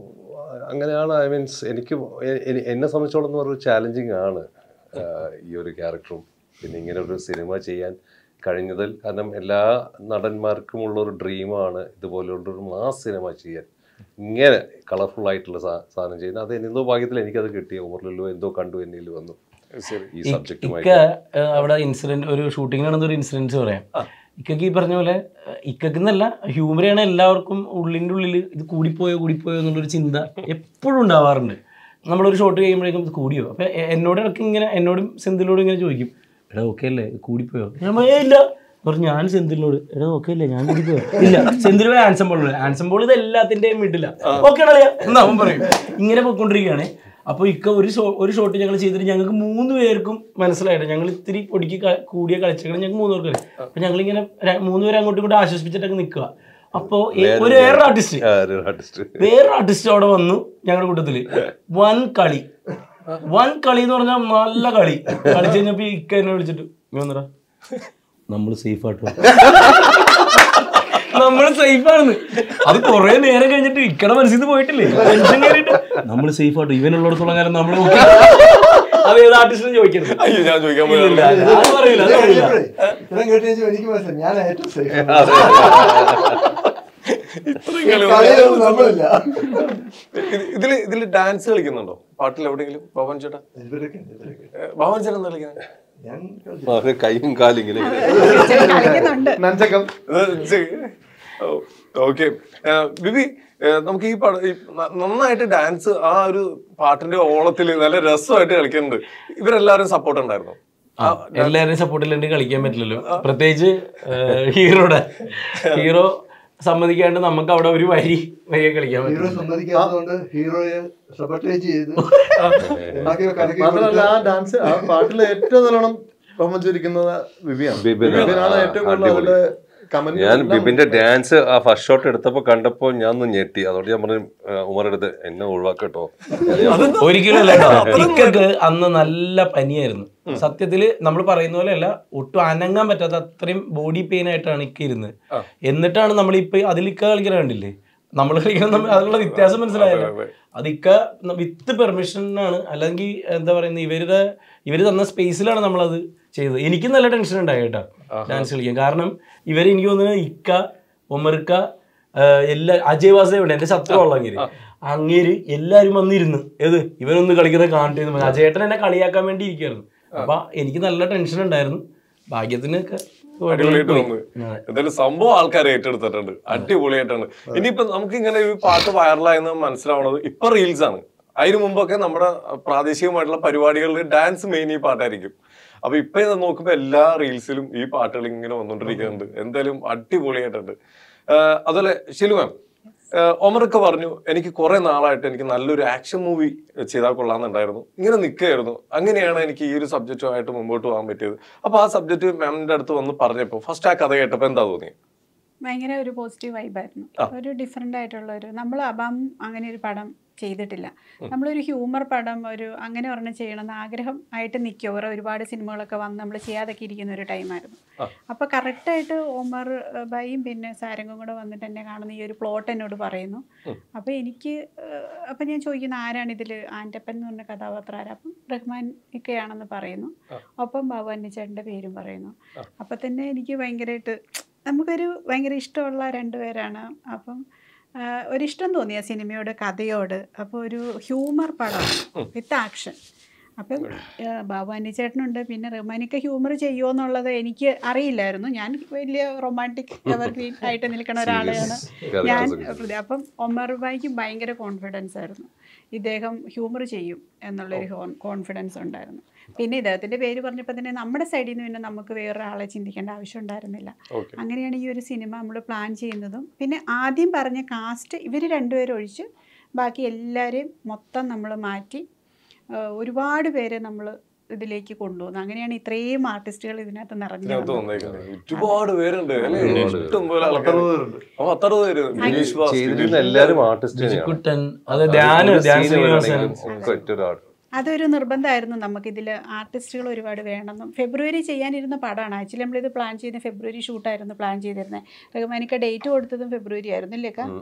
അങ്ങനെയാണ് ഐ മീൻസ് എനിക്ക് എ- എനി- എന്നെ സംബന്ധിച്ചോളം എന്ന് പറഞ്ഞൊരു ചാലഞ്ചിങ് ആണ് ആ, ഈ ഒരു ക്യാരക്ടറും പിന്നെ ഇങ്ങനെ ഒരു സിനിമ ചെയ്യാൻ കഴിഞ്ഞതിൽ കാരണം എല്ലാ നടന്മാർക്കും ഉള്ള ഒരു ഡ്രീമാണ് ഇതുപോലുള്ള ഒരു മാസ് സിനിമ ചെയ്യാൻ ഇങ്ങനെ കളർഫുൾ ആയിട്ടുള്ള സാ- സാധനം ചെയ്യുന്നത് അത് എന്തോ ഭാഗ്യത്തിൽ എനിക്കത് കിട്ടിയ ഓർമ്മയിലോ എന്തോ കണ്ടു എന്നിൽ വന്നു ശരി ഈ ഇക്ക സബ്ജക്റ്റുമായി ഏഹ്, അവിടെ ഇൻസിഡന്റ് ഒരു ഷൂട്ടിംഗ് നടന്ന ഒരു ഇൻസിഡൻസ് പറയാം ഇക്കക്ക് ഈ പറഞ്ഞ പോലെ ഇക്കക്ക് എന്നല്ല ഹ്യൂമറാണ് എല്ലാവർക്കും ഉള്ളിൻ്റെ ഉള്ളിൽ ഇത് കൂടിപ്പോയോ കൂടിപ്പോയോ എന്നുള്ളൊരു ചിന്ത എപ്പോഴും ഉണ്ടാവാറുണ്ട് നമ്മളൊരു ഷോട്ട് കഴിയുമ്പോഴേക്കും ഇത് കൂടിയോ അപ്പൊ എ- എന്നോട് ഇടയ്ക്ക് ഇങ്ങനെ എന്നോടും സെന്തിലോടും ഇങ്ങനെ ചോദിക്കും എടാ ഓക്കെ അല്ലേ ഇത് കൂടിപ്പോയോ ഞാൻ പറയാ, "ഏയ് ഇല്ല പറഞ്ഞു ഞാൻ സെന്തിലിനോട് എടാ ഓക്കെ അല്ലേ ഞാൻ കൂടിപ്പോയോ ഇല്ല സെന്തിൽ ആൻസം ബോൾ ആൻസം ബോൾ ഇത് എല്ലാത്തിന്റെയും മിഡില്ല ഓക്കെ ആണല്ലേ എന്നാ അവൻ പറയും ഇങ്ങനെ പോയിക്കൊണ്ടിരിക്കുകയാണ് അപ്പോൾ ഇക്ക ഒരു ഷോ ഒരു ഷോട്ട് ഞങ്ങൾ ചെയ്തിട്ട് ഞങ്ങൾക്ക് മൂന്ന് പേർക്കും മനസ്സിലായിട്ട് ഞങ്ങൾ ഇത്തിരി പൊടിക്ക് ക- കൂടിയ കളിച്ചേക്കണം ഞങ്ങൾക്ക് മൂന്ന് പേർക്ക് അപ്പൊ ഞങ്ങളിങ്ങനെ ര- മൂന്ന് പേരെ അങ്ങോട്ടും ഇങ്ങോട്ടും ആശ്വസിപ്പിച്ചിട്ടൊക്കെ നിൽക്കുക അപ്പോൾ ഒരു വേറൊരു ആർട്ടിസ്റ്റ് ആർട്ടിസ്റ്റ് വേറൊരു ആർട്ടിസ്റ്റ് അവിടെ വന്നു ഞങ്ങളുടെ കൂട്ടത്തില് വൻ കളി വൻ കളി എന്ന് പറഞ്ഞാൽ നല്ല കളി കളിച്ച് കഴിഞ്ഞപ്പോ ഈ ഇക്ക എന്നെ വിളിച്ചിട്ട് "നീ വന്നെടാ നമ്മൾ സേഫ് ആട്ടോ നമ്മൾ സേഫ് ആണെന്ന് അത് കുറെ നേരം കഴിഞ്ഞിട്ട് ഇക്കടെ മനസ്സിൽ നിന്ന് പോയിട്ടില്ലേ ടെൻഷൻ കയറിയിട്ട് നമ്മൾ സേഫ് ആട്ടോ ഇവനുള്ളിടത്തോളം കാലം നമ്മൾ അത് ഏത് ആർട്ടിസ്റ്റിനും ചോദിക്കരുത് അയ്യോ ഞാൻ ചോദിക്കാൻ ഇല്ലില്ല, പോയതാണ്. അത് പറയില്ല അത് പറയില്ല ഇത്രയും കേട്ട് കഴിഞ്ഞാൽ എനിക്ക് മനസ്സിലായി ഞാൻ ഏറ്റവും സേഫ് ഇത്രയും കളി കളിയിലൊന്നും നമ്മളില്ല ഇത് ഇതില് ഇതില് ഡാൻസ് കളിക്കുന്നുണ്ടോ പാട്ടിൽ എവിടെയെങ്കിലും ഭവൻ ചേട്ടാ ഇവരൊക്കെ ഉണ്ട്, ഇവരൊക്കെ. ഏ, ഭവൻ ചേട്ടൻ എന്താ കളിക്കുന്നത് ഞാൻ കളിച്ചു. കൈയും കാലും ഇങ്ങനെ കളിക്കുന്നുണ്ട് നഞ്ചക്കം ഓക്കെ ബിബി ഏ, നമുക്ക് ഈ പടം ഈ ന- നന്നായിട്ട് ഡാൻസ് ആ ഒരു പാട്ടിന്റെ ഓളത്തിൽ നല്ല രസമായിട്ട് കളിക്കുന്നുണ്ട് ഇവരെല്ലാവരും സപ്പോർട്ട് ഉണ്ടായിരുന്നു ആ, എല്ലാവരെയും സപ്പോർട്ട് ഇല്ലാണ്ട് കളിക്കാൻ പറ്റില്ലല്ലോ പ്രത്യേകിച്ച് ഹീറോയുടെ ഹീറോ സമ്മതിക്കാണ്ട് നമുക്ക് അവിടെ ഒരു വരി വരിയെ കളിക്കാൻ ഹീറോ പറ്റും സമ്മതിക്കാത്തതുകൊണ്ട് ഹീറോയെ സബർട്ടേജ് ചെയ്ത് ബാക്കിയൊക്കെ കലക്കി മാത്രമല്ല ആ കൊടുത്ത് ഡാൻസ് ആ പാട്ടിൽ ഏറ്റവും നല്ലോണം പെർഫോമൻസ് ചെയ്തിരിക്കുന്നത് ബിബിയാണ് ബിബിൻ. ബിബിനാണ് ആ, ഏറ്റവും കൂടുതൽ അടിപൊളി. അവരുടെ കമന്റ് ഞാൻ ബിബിന്റെ ഡാൻസ് ആ ഫസ്റ്റ് ഷോട്ട് എടുത്തപ്പോ കണ്ടപ്പോ ഞാൻ ഒന്ന് ഞെട്ടി അതുകൊണ്ട് ഞാൻ പറഞ്ഞു ഉമറെടുത്ത് എന്നെ ഒഴിവാക്കട്ടോ ഒരിക്കലും അല്ല കേട്ടോ ഇക്കക്ക് അന്ന് നല്ല പനിയായിരുന്നു സത്യത്തില് നമ്മൾ പറയുന്ന പോലെ അല്ല ഒട്ടും അനങ്ങാൻ പറ്റാത്ത അത്രയും ബോഡി പെയിൻ ആയിട്ടാണ് ഇക്ക ഇരുന്നത് എന്നിട്ടാണ് നമ്മൾ ഇപ്പൊ അതിൽ ഇക്ക കളിക്കണ കണ്ടില്ലേ നമ്മൾ കളിക്കണം തമ്മിൽ അതിലുള്ള വ്യത്യാസം മനസ്സിലായല്ലോ അത് ഇക്ക വിത്ത് പെർമിഷനാണ് അല്ലെങ്കിൽ എന്താ പറയുന്നത് ഇവരുടെ ഇവര് തന്ന സ്പേസിലാണ് നമ്മളത് ചെയ്തത് എനിക്ക് നല്ല ടെൻഷൻ ഉണ്ടായി കേട്ടോ ഡാൻസ് കളിക്കാൻ കാരണം ഇവർ എനിക്ക് തോന്നുന്നത് ഇക്ക ഒമർക്ക ആഹ് എല്ലാ അജയ് വാസുദേവ് ഉണ്ട് എന്റെ ശത്രു ഉള്ളെങ്കിൽ അങ്ങേര് എല്ലാരും വന്നിരുന്ന് ഏത് ഇവനൊന്ന് കളിക്കുന്നത് കാണട്ടെ അജയേട്ടൻ എന്നെ കളിയാക്കാൻ വേണ്ടി ഇരിക്കുവായിരുന്നു അപ്പൊ എനിക്ക് നല്ല ടെൻഷൻ ഉണ്ടായിരുന്നു ഭാഗ്യത്തിനൊക്കെ അടിപൊളിയായിട്ട് പോയി. വന്നു അതെ. എന്തായാലും സംഭവം ആൾക്കാർ ഏറ്റെടുത്തിട്ടുണ്ട് അടിപൊളിയായിട്ടാണ് ഇനിയിപ്പോ നമുക്ക് ഇങ്ങനെ ഈ പാട്ട് വൈറലായെന്ന് മനസ്സിലാവണത് ഇപ്പൊ റീൽസ് ആണ് അതിനു മുമ്പൊക്കെ നമ്മുടെ പ്രാദേശികമായിട്ടുള്ള പരിപാടികളിൽ ഡാൻസ് മെയിൻ ഈ പാട്ടായിരിക്കും അപ്പൊ ഇപ്പൊ ഇത് നോക്കുമ്പോ എല്ലാ റീൽസിലും ഈ പാട്ടുകൾ ഇങ്ങനെ വന്നോണ്ടിരിക്കുന്നുണ്ട് എന്തായാലും അടിപൊളിയായിട്ടുണ്ട് ആഹ് അതുപോലെ ഷിലു മാം ഒമറൊക്കെ പറഞ്ഞു എനിക്ക് കുറെ നാളായിട്ട് എനിക്ക് നല്ലൊരു ആക്ഷൻ മൂവി ചെയ്താൽ കൊള്ളാന്നുണ്ടായിരുന്നു ഇങ്ങനെ നിൽക്കുകയായിരുന്നു അങ്ങനെയാണ് എനിക്ക് ഈ ഒരു സബ്ജക്റ്റുമായിട്ട് മുമ്പോട്ട് പോകാൻ പറ്റിയത് അപ്പൊ ആ സബ്ജക്റ്റ് മാമിന്റെ അടുത്ത് വന്ന് പറഞ്ഞപ്പോ ഫസ്റ്റ് ആ കഥ കേട്ടപ്പോ എന്താ തോന്നി ഭയങ്കര ഒരു പോസിറ്റീവ് വൈബായിരുന്നു ഒരു ഡിഫറെൻ്റ് ആയിട്ടുള്ള ഒരു നമ്മൾ അബാം അങ്ങനെ ഒരു പടം ചെയ്തിട്ടില്ല നമ്മളൊരു ഹ്യൂമർ പടം ഒരു അങ്ങനെ ഒരെണ്ണം ചെയ്യണമെന്ന് ആഗ്രഹം ആയിട്ട് നിൽക്കുക വേറെ ഒരുപാട് സിനിമകളൊക്കെ വന്ന് നമ്മൾ ചെയ്യാതൊക്കെ ഇരിക്കുന്ന ഒരു ടൈമായിരുന്നു അപ്പോൾ കറക്റ്റായിട്ട് ഒമർ ഏഹ്, ബൈയും പിന്നെ സാരംഗും കൂടെ വന്നിട്ട് എന്നെ കാണുന്ന ഈ ഒരു പ്ലോട്ട് എന്നോട് പറയുന്നു അപ്പോൾ എനിക്ക് അപ്പം ഞാൻ ചോദിക്കുന്ന ആരാണ് ഇതിൽ ആൻ്റപ്പൻ എന്ന് പറഞ്ഞ കഥാപാത്രം ആരാ അപ്പം റഹ്മാൻ ഒക്കെയാണെന്ന് പറയുന്നു ഒപ്പം ബാബു അന്നച്ചേട്ടൻ്റെ പേരും പറയുന്നു അപ്പം തന്നെ എനിക്ക് ഭയങ്കരമായിട്ട് നമുക്കൊരു ഭയങ്കര ഇഷ്ടമുള്ള രണ്ടുപേരാണ് അപ്പം ആ, ഒരിഷ്ടം തോന്നി ആ സിനിമയോട് കഥയോട് അപ്പോൾ ഒരു ഹ്യൂമർ പടം വിത്ത് ആക്ഷൻ അപ്പം ആ, ബാബു അന്നിച്ചേട്ടനുണ്ട് പിന്നെ റൊമാനിക്ക ഹ്യൂമർ ചെയ്യുമോ എന്നുള്ളത് എനിക്ക് അറിയില്ലായിരുന്നു ഞാൻ വലിയ റൊമാൻറ്റിക് എവർഗ്രീൻ ആയിട്ട് നിൽക്കുന്ന ഒരാളെയാണ് ഞാൻ പ്രതി- അപ്പം ഒമർ ബായിക്ക് ഭയങ്കര കോൺഫിഡൻസ് ആയിരുന്നു ഇദ്ദേഹം ഹ്യൂമർ ചെയ്യും എന്നുള്ളൊരു കോൺഫിഡൻസ് ഉണ്ടായിരുന്നു പിന്നെ ഇദ്ദേഹത്തിൻ്റെ പേര് പറഞ്ഞപ്പോൾ തന്നെ നമ്മുടെ സൈഡിൽ നിന്ന് പിന്നെ നമുക്ക് വേറൊരാളെ ചിന്തിക്കേണ്ട ആവശ്യം ഉണ്ടായിരുന്നില്ല ഓക്കെ അങ്ങനെയാണ് ഈ ഒരു സിനിമ നമ്മൾ പ്ലാൻ ചെയ്യുന്നതും പിന്നെ ആദ്യം പറഞ്ഞ കാസ്റ്റ് ഇവർ രണ്ടുപേരും ഒഴിച്ച് ബാക്കി എല്ലാവരെയും മൊത്തം നമ്മൾ മാറ്റി ആ, ഒരുപാട് പേരെ നമ്മൾ ഇതിലേക്ക് കൊണ്ടുവന്നു അങ്ങനെയാണ് ഇത്രയും ആർട്ടിസ്റ്റുകൾ ഇതിനകത്ത് നിറഞ്ഞു ഇതിനകത്ത് വന്നത്. വന്നേക്കുന്നത് ഒരുപാട് പേരുണ്ട് അല്ലേ ഇഷ്ടം പോലെ ആൾക്കാർ പത്തറുപത് പേരുണ്ട് അപ്പൊ അത്ര പേര് ബിനീഷ് ബാസ്, ചെയ്തിരുന്ന എല്ലാരും ആർട്ടിസ്റ്റ് ബിജുക്കുട്ടൻ അത് ധ്യാന് ധ്യാൻ ശ്രീനിവാസൻ ഒറ്റ ഒരാൾ അതൊരു നിർബന്ധമായിരുന്നു നമുക്കിതിൽ ആർട്ടിസ്റ്റുകൾ ഒരുപാട് വേണമെന്നും ഫെബ്രുവരി ചെയ്യാനിരുന്ന പടമാണ് ആക്ച്വലി നമ്മളിത് പ്ലാൻ ചെയ്യുന്ന ഫെബ്രുവരി ഷൂട്ടായിരുന്നു പ്ലാൻ ചെയ്തിരുന്നത് റഹ്മാനിക്ക ഡേറ്റ് കൊടുത്തതും ഫെബ്രുവരി ആയിരുന്നു ഇല്ലേ അക്ക?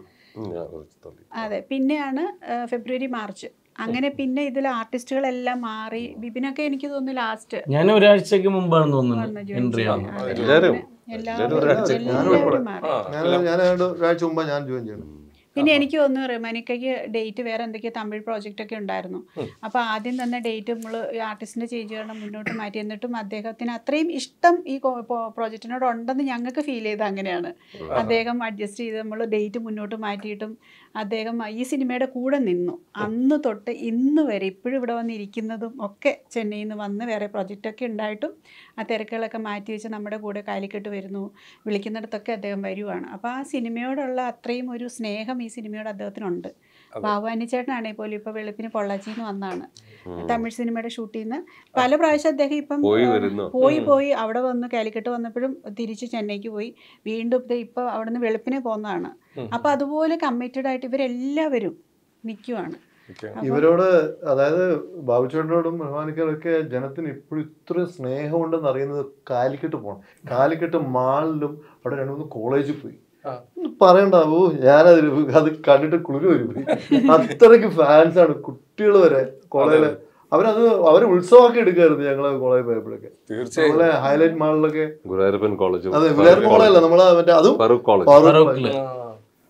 അതെ പിന്നെയാണ് ആ, ഫെബ്രുവരി മാർച്ച് അങ്ങനെ പിന്നെ ഇതിൽ ആർട്ടിസ്റ്റുകളെല്ലാം മാറി ബിബിനൊക്കെ എനിക്ക് തോന്നുന്നു ലാസ്റ്റ് ഞാൻ ഒരാഴ്ചക്ക് മുമ്പാണ് തോന്നുന്നത് വന്ന് join എൻട്രി ചെയ്തത്. ആണ് അതെ. എല്ലാവരും. എല്ലാവരും ഒരാഴ്ച- ഞാനും എല്ലാവരും മാറി ഞാൻ ഞാൻ ഏതാണ്ട് ഒരാഴ്ച മുമ്പ് ഞാൻ ജോയിൻ ചെയ്യണം പിന്നെ എനിക്ക് തോന്നുന്നു റെമാനിക്കയ്ക്ക് ഡേറ്റ് വേറെ എന്തൊക്കെയോ തമിഴ് പ്രോജക്റ്റ് ഒക്കെ ഉണ്ടായിരുന്നു അപ്പോൾ ആദ്യം തന്നെ ഡേറ്റ് നമ്മൾ ആർട്ടിസ്റ്റിന്റെ ചേഞ്ച് ചെയ്യണം മുന്നോട്ട് മാറ്റി എന്നിട്ടും അദ്ദേഹത്തിന് അത്രയും ഇഷ്ടം ഈ പ്രോജക്റ്റിനോട് ഉണ്ടെന്ന് ഞങ്ങൾക്ക് ഫീൽ ചെയ്ത് അങ്ങനെയാണ് അദ്ദേഹം അഡ്ജസ്റ്റ് ചെയ്ത് നമ്മൾ ഡേറ്റ് മുന്നോട്ട് മാറ്റിയിട്ടും അദ്ദേഹം ഈ സിനിമയുടെ കൂടെ നിന്നു അന്ന് തൊട്ട് ഇന്ന് വരെ ഇപ്പോഴും ഇവിടെ വന്നിരിക്കുന്നതും ഒക്കെ ചെന്നൈയിൽ നിന്ന് വന്ന് വേറെ പ്രൊജക്റ്റൊക്കെ ഉണ്ടായിട്ടും ആ തിരക്കുകളൊക്കെ മാറ്റി വെച്ച് നമ്മുടെ കൂടെ കാലിക്കെട്ട് വരുന്നു വിളിക്കുന്നിടത്തൊക്കെ അദ്ദേഹം വരുവാണ് അപ്പോൾ ആ സിനിമയോടുള്ള അത്രയും ഒരു സ്നേഹം ഈ സിനിമയോട് അദ്ദേഹത്തിനുണ്ട് ബാബുവാനി ചേട്ടനാണെങ്കിൽ പോലും ഇപ്പോൾ വെളുപ്പിന് പൊള്ളാച്ചിയിൽ നിന്ന് വന്നാണ് തമിഴ് സിനിമയുടെ ഷൂട്ടിൽ നിന്ന് പല പ്രാവശ്യം അദ്ദേഹം ഇപ്പം പോയി ആ, വരുന്നു. പോയി പോയി അവിടെ വന്ന് കാലിക്കട്ട് വന്നപ്പോഴും തിരിച്ച് ചെന്നൈക്ക് പോയി വീണ്ടും ദേ ഇപ്പോൾ അവിടെ നിന്ന് വെളുപ്പിനെ പോകുന്നതാണ് അപ്പോൾ അതുപോലെ കമ്മിറ്റഡ് ആയിട്ട് ഇവരെല്ലാവരും നിൽക്കുവാണ് Okay. ഇവരോട് അതായത് ബാബുച്ചേട്ടനോടും റഹ്മാനിക്കലൊക്കെ ജനത്തിന് ഇപ്പോഴും ഇത്ര സ്നേഹമുണ്ടെന്ന് അറിയുന്നത് കാലിക്കട്ട് പോകണം കാലിക്കട്ട് മാളിലും അവിടെ രണ്ട് മൂന്ന് കോളേജിൽ പോയി ഒന്നും പറയണ്ട ഓ ഞാനതിൽ അത് കണ്ടിട്ട് കുളിര് വരും അത്രയ്ക്ക് ഫാൻസ് ആണ് കുട്ടികൾ വരെ കോളേജില് അവരത് അവർ ഉത്സവമാക്കി എടുക്കായിരുന്നു ഞങ്ങള് കോളേജിൽ പോയപ്പോഴൊക്കെ തീർച്ചയായും അതുപോലെ ഹൈലൈറ്റ് മാളിലൊക്കെ ഗുരുവായൂരപ്പൻ കോളേജ് അതെ വിലാർ കോളേജല്ല നമ്മളെ മറ്റേ അതും ഫറൂഖ് കോളേജ് ഫാറൂഖ് ഫറൂഖില്. കോളേജ്.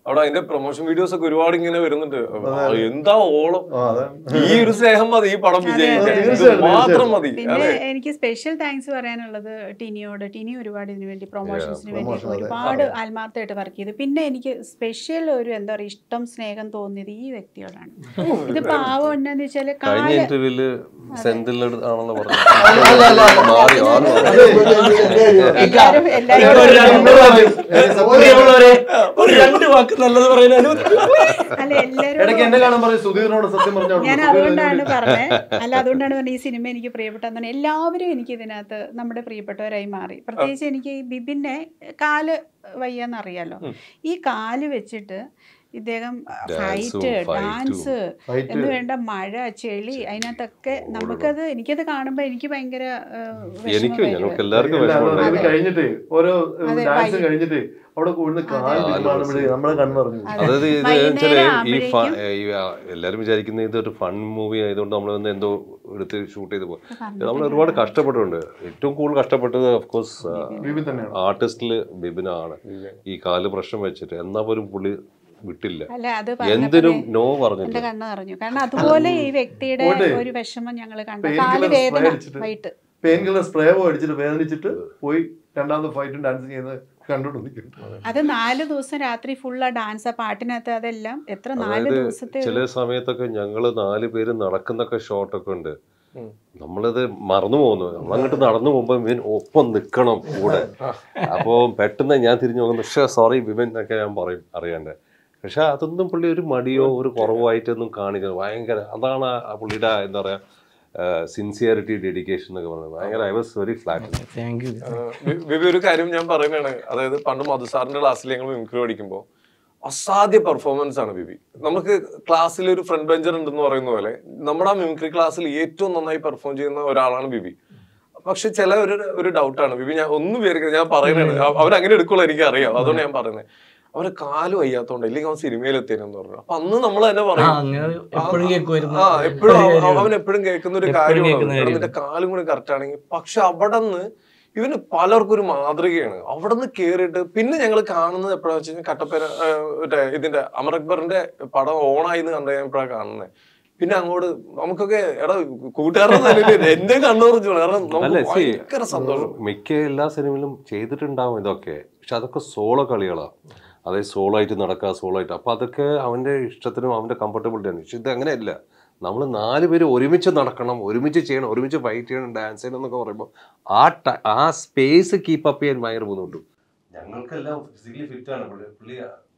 അവിടെ അതിന്റെ പ്രൊമോഷൻ വീഡിയോസ് ഒക്കെ ഒരുപാട് ഇങ്ങനെ വരുന്നുണ്ട് ആ, എന്താ ഓളം ആ, അതെ. ഈ ഒരു സ്നേഹം മതി ഈ പടം വിജയിക്കാൻ ഇത് തീർച്ചയായും, മാത്രം മതി പിന്നെ അതെ എനിക്ക് സ്പെഷ്യൽ താങ്ക്സ് പറയാനുള്ളത് ടിനിയോട് ടിനി ഒരുപാട് ഇതിനു വേണ്ടി പ്രൊമോഷൻസിന് വേണ്ടി promotion, അതെ. ഒരുപാട് ആത്മാർത്ഥമായിട്ട് വർക്ക് ചെയ്തു പിന്നെ എനിക്ക് സ്പെഷ്യൽ ഒരു എന്താ പറയുക ഇഷ്ടം സ്നേഹം തോന്നിയത് ഈ വ്യക്തിയോടാണ് ഇത് പാവം എന്നാന്ന് വെച്ചാല് കഴിഞ്ഞ കാല് ഇന്റർവ്യൂല് സെന്തിൽ ആണെന്ന് പറഞ്ഞു അല്ല, അല്ല, അല്ല. മാറി ആള് മാറി. അത് എന്റെ കാര്യം. എല്ലാവരും ഇപ്പൊ എല്ലാവരും ഒരു രണ്ട് വാക്ക് പ്രിയമുള്ളവരെ, ഒരു സത്യം രണ്ട് വാക്ക് നല്ലത് പറയാൻ അനുവദിക്കൂ. അല്ല എല്ലാവരും ഇടയ്ക്ക് എന്നെ കാണാൻ പറയും സുധീറിനോട് സത്യം പറഞ്ഞോളൂ ഞാൻ അതുകൊണ്ടാണ് പറഞ്ഞത് അല്ല അതുകൊണ്ടാണ് പറഞ്ഞത് ഈ സിനിമ എനിക്ക് പ്രിയപ്പെട്ടതാണ് എല്ലാവരും എനിക്ക് ഇതിനകത്ത് നമ്മുടെ പ്രിയപ്പെട്ടവരായി മാറി പ്രത്യേകിച്ച് എനിക്ക് ഈ ബിബിനെ കാല് വയ്യാന്നറിയാലോ ഈ കാല് വെച്ചിട്ട് ഇദ്ദേഹം ഡാൻസും, ഫൈറ്റ് ഫൈറ്റും. Dance Fight. എന്ന് വേണ്ട മഴ ചെളി അതിനകത്തൊക്കെ നമുക്കത് എനിക്കത് കാണുമ്പോൾ എനിക്ക് ഭയങ്കര ആ, വിഷമം എനിക്കും വരും. ഞങ്ങൾക്ക് എല്ലാവർക്കും ഇല്ല, വിഷമം ഇത് ഉണ്ടായിരുന്നു. കഴിഞ്ഞിട്ട് ഓരോ അതെ, ഡാൻസ് വൈകി- കഴിഞ്ഞിട്ട് അവിടെ കൂടുന്ന കാല് അതെ. തിരുമാറുമ്പോഴേ നമ്മളെ കണ്ണറിഞ്ഞു അതെ. അതായത് ഇത് വൈകുന്നേരം വെച്ചാല് ഈ ആവുമ്പഴേക്കും- ഫ- ഈ ആ, എല്ലാരും വിചാരിക്കുന്ന ഇതൊരു ഫൺ മൂവി ആയതുകൊണ്ട് നമ്മൾ വന്ന് എന്തോ എടുത്ത് ഷൂട്ട് ചെയ്ത് പോകും നമ്മൾ ഒരുപാട് കഷ്ടപ്പെട്ടിട്ടുണ്ട് ഏറ്റവും കൂടുതൽ കഷ്ടപ്പെട്ടത് ഓഫ് കോഴ്സ് ബിബിൻ തന്നെയാണ് ആർട്ടിസ്റ്റില് ബിബിനാണ് ഈ കാല് പ്രശ്നം വെച്ചിട്ട് എന്നാ പോലും പുള്ളി വിട്ടില്ല അല്ല അത് എന്തിനും പറഞ്ഞപ്പോഴേ നോ എന്റെ പറഞ്ഞിട്ട് കണ്ണ് നിറഞ്ഞു കാരണം അതുപോലെ ഈ വ്യക്തിയുടെ പോട്ടെ. ഒരു വിഷമം ഞങ്ങൾ കണ്ടു Pain കാല് killer വേദന spray അടിച്ചിട്ട്. വൈകിട്ട് പെയിൻ കില്ലർ സ്പ്രേ അടിച്ചിട്ട് വേദനിച്ചിട്ട് പോയി രണ്ടാമത് ഫൈറ്റും ഡാൻസ് ചെയ്യുന്നത് കണ്ടോണ്ട് നിൽക്കുന്നു അത് നാല് ദിവസം രാത്രി ഫുൾ ആ ഡാൻസ് ആ പാട്ടിനകത്ത് അതെല്ലാം എത്ര നാല് അതായത് ദിവസത്തെ ചില സമയത്തൊക്കെ ഞങ്ങള് നാല് പേര് നടക്കുന്നൊക്കെ ഷോട്ടൊക്കെ ഉണ്ട് ഉം. നമ്മളിത് മറന്നു പോകുന്നു നമ്മളങ്ങോട്ട് നടന്നു പോകുമ്പോ ഇവൻ ഒപ്പം നിക്കണം കൂടെ അപ്പോ പെട്ടെന്ന് ഞാൻ തിരിഞ്ഞു പോകുന്നു പക്ഷേ സോറി വിമൻ എന്നൊക്കെ ഞാൻ പറയും അറിയാണ്ട് പക്ഷെ അതൊന്നും പുള്ളി ഒരു മടിയോ ഒരു കുറവായിട്ടൊന്നും കാണിക്കുന്നത് ഭയങ്കര അതാണ് ആ- ആ പുള്ളിയുടെ എന്താ പറയാ സിൻസിയറിറ്റി ഡെഡിക്കേഷൻ എന്നൊക്കെ പറയുന്നത് ഭയങ്കര I was very flat Thank you. വി- വിവി ഒരു കാര്യം ഞാൻ പറയുന്നതാണ് അതായത് പണ്ട് മധുസാറിന്റെ ക്ലാസ്സിൽ ഞങ്ങൾ മിമിക്രി പഠിക്കുമ്പോൾ അസാധ്യ പെർഫോമൻസ് ആണ് ബിബി നമുക്ക് ക്ലാസ്സിൽ ഒരു ഫ്രണ്ട് ബെഞ്ചർ ഉണ്ടെന്ന് പറയുന്ന പോലെ നമ്മുടെ ആ മിമിക്രി ക്ലാസ്സിൽ ഏറ്റവും നന്നായി പെർഫോം ചെയ്യുന്ന ഒരാളാണ് ബിബി പക്ഷെ ചില ഒരു ഒരു ഡൗട്ടാണ് ബിബി ഞാൻ ഒന്നും വിചാരിക്കുന്നത് ഞാൻ പറയുന്നത് അവരങ്ങനെ എടുക്കുള്ളൂ എനിക്ക് അറിയാം അതുകൊണ്ട് ഞാൻ പറയുന്നത് അവരെ കാല് വയ്യാത്തോണ്ട് ഇല്ലെങ്കിൽ അവൻ സിനിമയിൽ എത്തിയെന്ന് പറഞ്ഞു അപ്പൊ അന്ന് നമ്മൾ തന്നെ ആ, പറയും അങ്ങനെ എപ്പോഴും കേൾക്കുമായിരുന്നു ആ എപ്പോഴും അവൻ എപ്പോഴും കേൾക്കുന്ന ഒരു എപ്പഴും കാര്യമാണ് കേൾക്കുന്ന കാരണം കാര്യം. നിന്റെ കാലും കൂടി കറക്റ്റ് ആണെങ്കിൽ പക്ഷെ അവിടെ നിന്ന് ഇവന് പലർക്കും ഒരു മാതൃകയാണ് അവിടെ നിന്ന് കേറിയിട്ട് പിന്നെ ഞങ്ങൾ കാണുന്നത് എപ്പോഴാന്ന് വെച്ച് കഴിഞ്ഞാൽ കട്ടപ്പേര ആ, മറ്റേ ഇതിന്റെ അമർ അക്ബറിന്റെ പടം ഓണായി എന്ന് കണ്ടു എപ്പോഴാണ് കാണുന്നത് പിന്നെ അങ്ങോട്ട് നമുക്കൊക്കെ എടാ കൂട്ടുകാരുടെ നിലയിൽ എന്റെ കണ്ണു പറഞ്ഞു കാരണം അല്ല, നമുക്ക് see, ഭയങ്കര സന്തോഷം മിക്ക എല്ലാ സിനിമയിലും ചെയ്തിട്ടുണ്ടാവും ഇതൊക്കെ പക്ഷെ അതൊക്കെ സോളോ കളികളാണ് അതായത് സോളോ ആയിട്ട് നടക്കുക സോളോ ആയിട്ട് അപ്പൊ അതൊക്കെ അവന്റെ ഇഷ്ടത്തിനും അവന്റെ കംഫർട്ടബിലിറ്റിയാണ് പക്ഷെ ഇത് അങ്ങനെയല്ല നമ്മൾ നാല് പേര് ഒരുമിച്ച് നടക്കണം ഒരുമിച്ച് ചെയ്യണം ഒരുമിച്ച് ഫൈറ്റ് ചെയ്യണം ഡാൻസ് ചെയ്യണം എന്നൊക്കെ പറയുമ്പോൾ ആ ട- ആ സ്പേസ് കീപ്പ് അപ്പ് ചെയ്യാൻ ഭയങ്കര ബുദ്ധിമുട്ടും ഞങ്ങൾക്കെല്ലാം ഫിസിക്കലി ഫിറ്റ് ആണ് പുള്ളി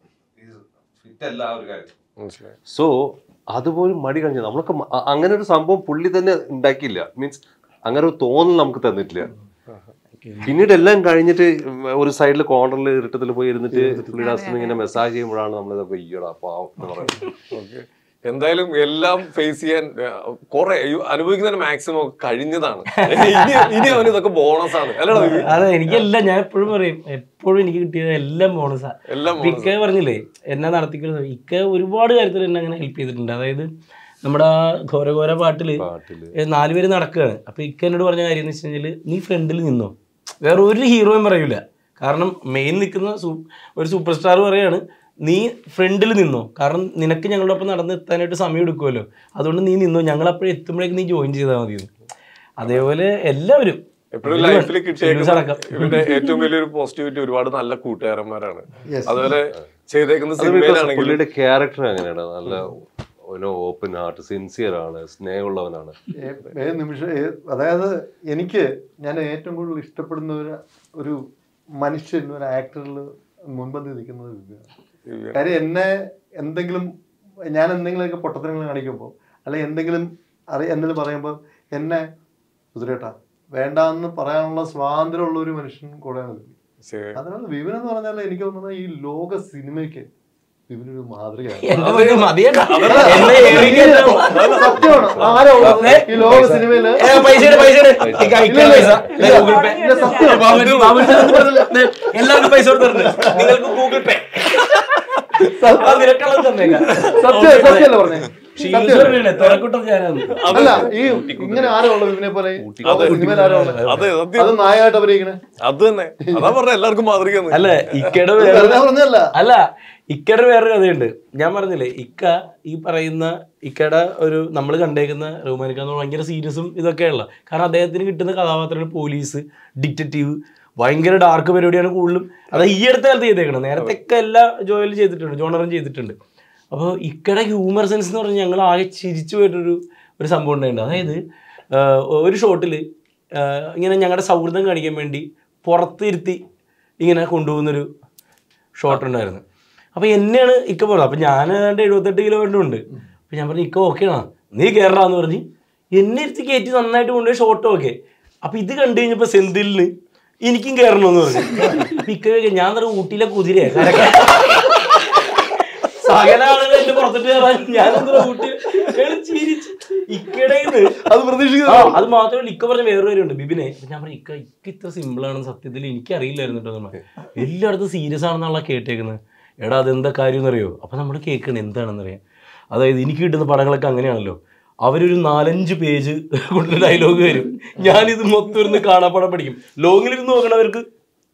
ഫിറ്റ് അല്ല ആ ഒരു കാര്യം മനസ്സിലായി സോ അതുപോലും മടി കഴിഞ്ഞു നമ്മളൊക്കെ മ- അ- അങ്ങനെ ഒരു സംഭവം പുള്ളി തന്നെ ഉണ്ടാക്കിയില്ല മീൻസ് അങ്ങനെ ഒരു തോന്നൽ നമുക്ക് തന്നിട്ടില്ല പിന്നീട് എല്ലാം കഴിഞ്ഞിട്ട് ഒരു സൈഡിൽ കോർണറിൽ ഇരുട്ടത്തിൽ പോയി ഇരുന്നിട്ട് പുള്ളിയുടെ ഹസ്ബൻഡ് ഇങ്ങനെ മെസ്സാജ് ചെയ്യുമ്പോഴാണ് നമ്മൾ ഇതൊക്കെ അയ്യടാ പാവം എന്ന് പറയുന്നത് ഓക്കെ എന്തായാലും എല്ലാം ഫേസ് ചെയ്യാൻ കുറെ അനുഭവിക്കുന്നതിന് മാക്സിമം കഴിഞ്ഞതാണ് ഇനി ഇനി അവന് ഇതൊക്കെ ബോണസ് ആണ് അല്ലടാ ബിബി? അതെ എനിക്കെല്ലാം ഞാൻ എപ്പോഴും പറയും എപ്പോഴും എനിക്ക് കിട്ടിയത് എല്ലാം ബോണസാ എല്ലാം ഇപ്പൊ ഇക്ക പറഞ്ഞില്ലേ എന്നെ നടത്തിക്കുന്ന ഇക്ക ഒരുപാട് കാര്യത്തിൽ എന്നെ അങ്ങനെ ഹെൽപ്പ് ചെയ്തിട്ടുണ്ട് അതായത് നമ്മുടെ ആ ഘോരഘോര പാട്ടില് പാട്ടില് ഏ, നാലുപേര് നടക്കുകയാണ് അപ്പൊ ഇക്ക എന്നോട് പറഞ്ഞ കാര്യം എന്ന് വെച്ച് കഴിഞ്ഞാല് നീ ഫ്രണ്ടിൽ നിന്നോ വേറെ ഒരു ഹീറോയും പറയൂല കാരണം മെയിൻ നിൽക്കുന്ന സൂ- ഒരു സൂപ്പർ സ്റ്റാർ പറയാണ് നീ ഫ്രണ്ടിൽ നിന്നോ കാരണം നിനക്ക് ഞങ്ങളുടെ ഒപ്പം നടന്ന് എത്താനായിട്ട് സമയം എടുക്കുമല്ലോ അതുകൊണ്ട് നീ നിന്നോ ഞങ്ങൾ അപ്പോഴും എത്തുമ്പോഴേക്ക് നീ ജോയിൻ ചെയ്താൽ മതി എന്ന്. അതേപോലെ എല്ലാവരും എപ്പോഴും ഇത് ലൈഫിൽ ന്യൂസ് കിട്ടിയേക്കുന്ന അടക്കം. ഇവന്റെ ഏറ്റവും വലിയൊരു പോസിറ്റിവിറ്റി ഒരുപാട് നല്ല കൂട്ടുകാരന്മാരാണ് Yes. അതുപോലെ ചെയ്തേക്കുന്ന അത് because സിനിമയിലാണെങ്കിലും പുള്ളിയുടെ ക്യാരക്ടർ അങ്ങനെയാണ് നല്ല ഓപ്പൺ ഹാർട്ട് സിൻസിയർ ആണ് സ്നേഹമുള്ളവനാണ് ഏ- ഏത് നിമിഷം ഏ- അതായത് എനിക്ക് ഞാൻ ഏറ്റവും കൂടുതൽ ഇഷ്ടപ്പെടുന്ന ഒരു ഒരു മനുഷ്യൻ ഒരു ആക്ടറിൽ മുൻപന്തി നിൽക്കുന്നത് വിവേകാണ് കാര്യം എന്നെ എന്തെങ്കിലും ഞാൻ എന്തെങ്കിലുമൊക്കെ പൊട്ടത്തരങ്ങൾ കാണിക്കുമ്പോൾ അല്ലെങ്കിൽ എന്തെങ്കിലും അറി എന്തെങ്കിലും പറയുമ്പോൾ എന്നെ കുതിരേട്ടാ വേണ്ടാന്ന് പറയാനുള്ള സ്വാതന്ത്ര്യമുള്ള ഒരു മനുഷ്യൻ കൂടെയാണ് വിപിൻ ശരി. അതിനാൽ വിപിൻ എന്ന് പറഞ്ഞാൽ എനിക്ക് തോന്നുന്നത് ഈ ലോക സിനിമയ്ക്ക് വിപിനൊരു മാതൃകയാണ് എന്റെ പൊന്നേ, മതിയേട്ടാ. എന്നെ ഏൽപ്പിക്കണ്ട. സത്യമാണ് ആരോ ഈ ലോക സിനിമയില് ഏ, പൈസ ഇട്, പൈസ ഇട്. ഇക്ക, ഇക്ക ഇല്ല, പൈസ. ഇല്ല. ദേ, ഗൂഗിൾ പേ. ഇല്ല, സത്യം. ബാബു, ബാബു ഇതൊന്നും പറഞ്ഞില്ല. ദേ, എല്ലാവർക്കും പൈസ കൊടുത്തിട്ടുണ്ട് നിങ്ങൾക്ക് ഗൂഗിൾ പേ ആ, നിനക്കുള്ളത് തന്നേക്കാം. സത്യം സത്യമല്ല പറഞ്ഞേ തിരക്കുട്ടം ഞാനാണ് അല്ല ഈ ഇങ്ങനെ ആരാ ഉള്ളത് ഇവനെ പോലെ സിനിമയിൽ ആരാ ഉള്ളത് അതെ സത്യം അത് നായകമായിട്ട് അഭിനയിക്കണേ അത് തന്നെ അതാ പറഞ്ഞ എല്ലാവർക്കും മാതൃകയാണ് അല്ല ഇക്കയുടെ വേറെ വെറുതെ പറഞ്ഞല്ല അല്ല ഇക്കയുടെ വേറൊരു കഥയുണ്ട് ഞാൻ പറഞ്ഞില്ലേ ഇക്ക ഈ പറയുന്ന ഇക്കയുടെ ഒരു നമ്മൾ കണ്ടേക്കുന്ന റഹ്മാനിക്ക എന്ന് പറഞ്ഞാൽ ഭയങ്കര സീരിയസും ഇതൊക്കെയുള്ള കാരണം അദ്ദേഹത്തിന് കിട്ടുന്ന കഥാപാത്രങ്ങൾ പോലീസ് ഡിറ്റക്റ്റീവ് ഭയങ്കര ഡാർക്ക് പരിപാടിയാണ് കൂടുതലും അത് ഈ അടുത്ത കാലത്ത് ചെയ്തേക്കണം നേരത്തെ ഒക്കെ എല്ലാ ജോയിലും ചെയ്തിട്ടുണ്ട് ജോണറും ചെയ്തിട്ടുണ്ട് അപ്പോൾ ഇക്കയുടെ ഹ്യൂമർ സെൻസ് എന്ന് പറഞ്ഞാൽ ഞങ്ങൾ ആകെ ചിരിച്ചു പോയിട്ടൊരു ഒരു സംഭവം ഉണ്ടായിട്ടുണ്ട് അതായത് ആഹ് ഒരു ഷോട്ടിൽ ഇങ്ങനെ ഞങ്ങളുടെ സൗഹൃദം കാണിക്കാൻ വേണ്ടി പുറത്തിരുത്തി ഇങ്ങനെ കൊണ്ടുപോകുന്നൊരു ഷോട്ട് ഉണ്ടായിരുന്നു അപ്പോൾ എന്നെയാണ് ഇക്ക പറഞ്ഞത് അപ്പോൾ ഞാൻ ഏതാണ്ട് എഴുപത്തെട്ട് കിലോ ഉണ്ട് അപ്പോൾ ഞാൻ പറഞ്ഞു ഇക്ക ഓക്കെയാണോ നീ കയറാന്ന് പറഞ്ഞ് എന്നെ ഇരുത്തി കയറ്റി നന്നായിട്ട് കൊണ്ടുപോയി ഷോട്ട് ഓക്കെ അപ്പോൾ ഇത് കണ്ടു കഴിഞ്ഞപ്പോൾ സെന്തിലിന് എനിക്കും കയറണമെന്ന് പറഞ്ഞു അപ്പോൾ ഇക്ക ചോദിക്കും, ഞാൻ തന്നെ ഊട്ടിയിലെ കുതിരയെ സകല ആളുകൾ എന്റെ പുറത്തിട്ട് കയറാൻ ഞാൻ എന്താ ഊട്ടി അയാള് ചിരിച്ച് ഇക്കടേന്ന് അത് പ്രതീക്ഷിക്കുന്നു ആ, അത് മാത്രമല്ല ഇക്ക പറഞ്ഞ വേറൊരു കാര്യമുണ്ട് ബിബിനെ അപ്പൊ ഞാൻ പറഞ്ഞു ഇക്ക ഇക്ക ഇത്ര സിമ്പിൾ ആണെന്ന് സത്യത്തിൽ എനിക്ക് അറിയില്ലായിരുന്നു കേട്ടോ നമ്മൾ എല്ലായിടത്തും സീരിയസ് ആണെന്നുള്ള കേട്ടേക്കുന്നത് എടാ അതെന്താ കാര്യം എന്നറിയോ അപ്പൊ നമ്മൾ കേൾക്കണം എന്താണെന്നറിയാം അതായത് എനിക്ക് കിട്ടുന്ന പടങ്ങളൊക്കെ അങ്ങനെയാണല്ലോ അവരൊരു നാലഞ്ച് പേജ് കൊണ്ട് ഡയലോഗ് വരും ഞാനിത് മൊത്തം ഇരുന്ന് കാണാപ്പടം പഠിക്കും ലോങ്ങിലിരുന്ന് നോക്കണവർക്ക്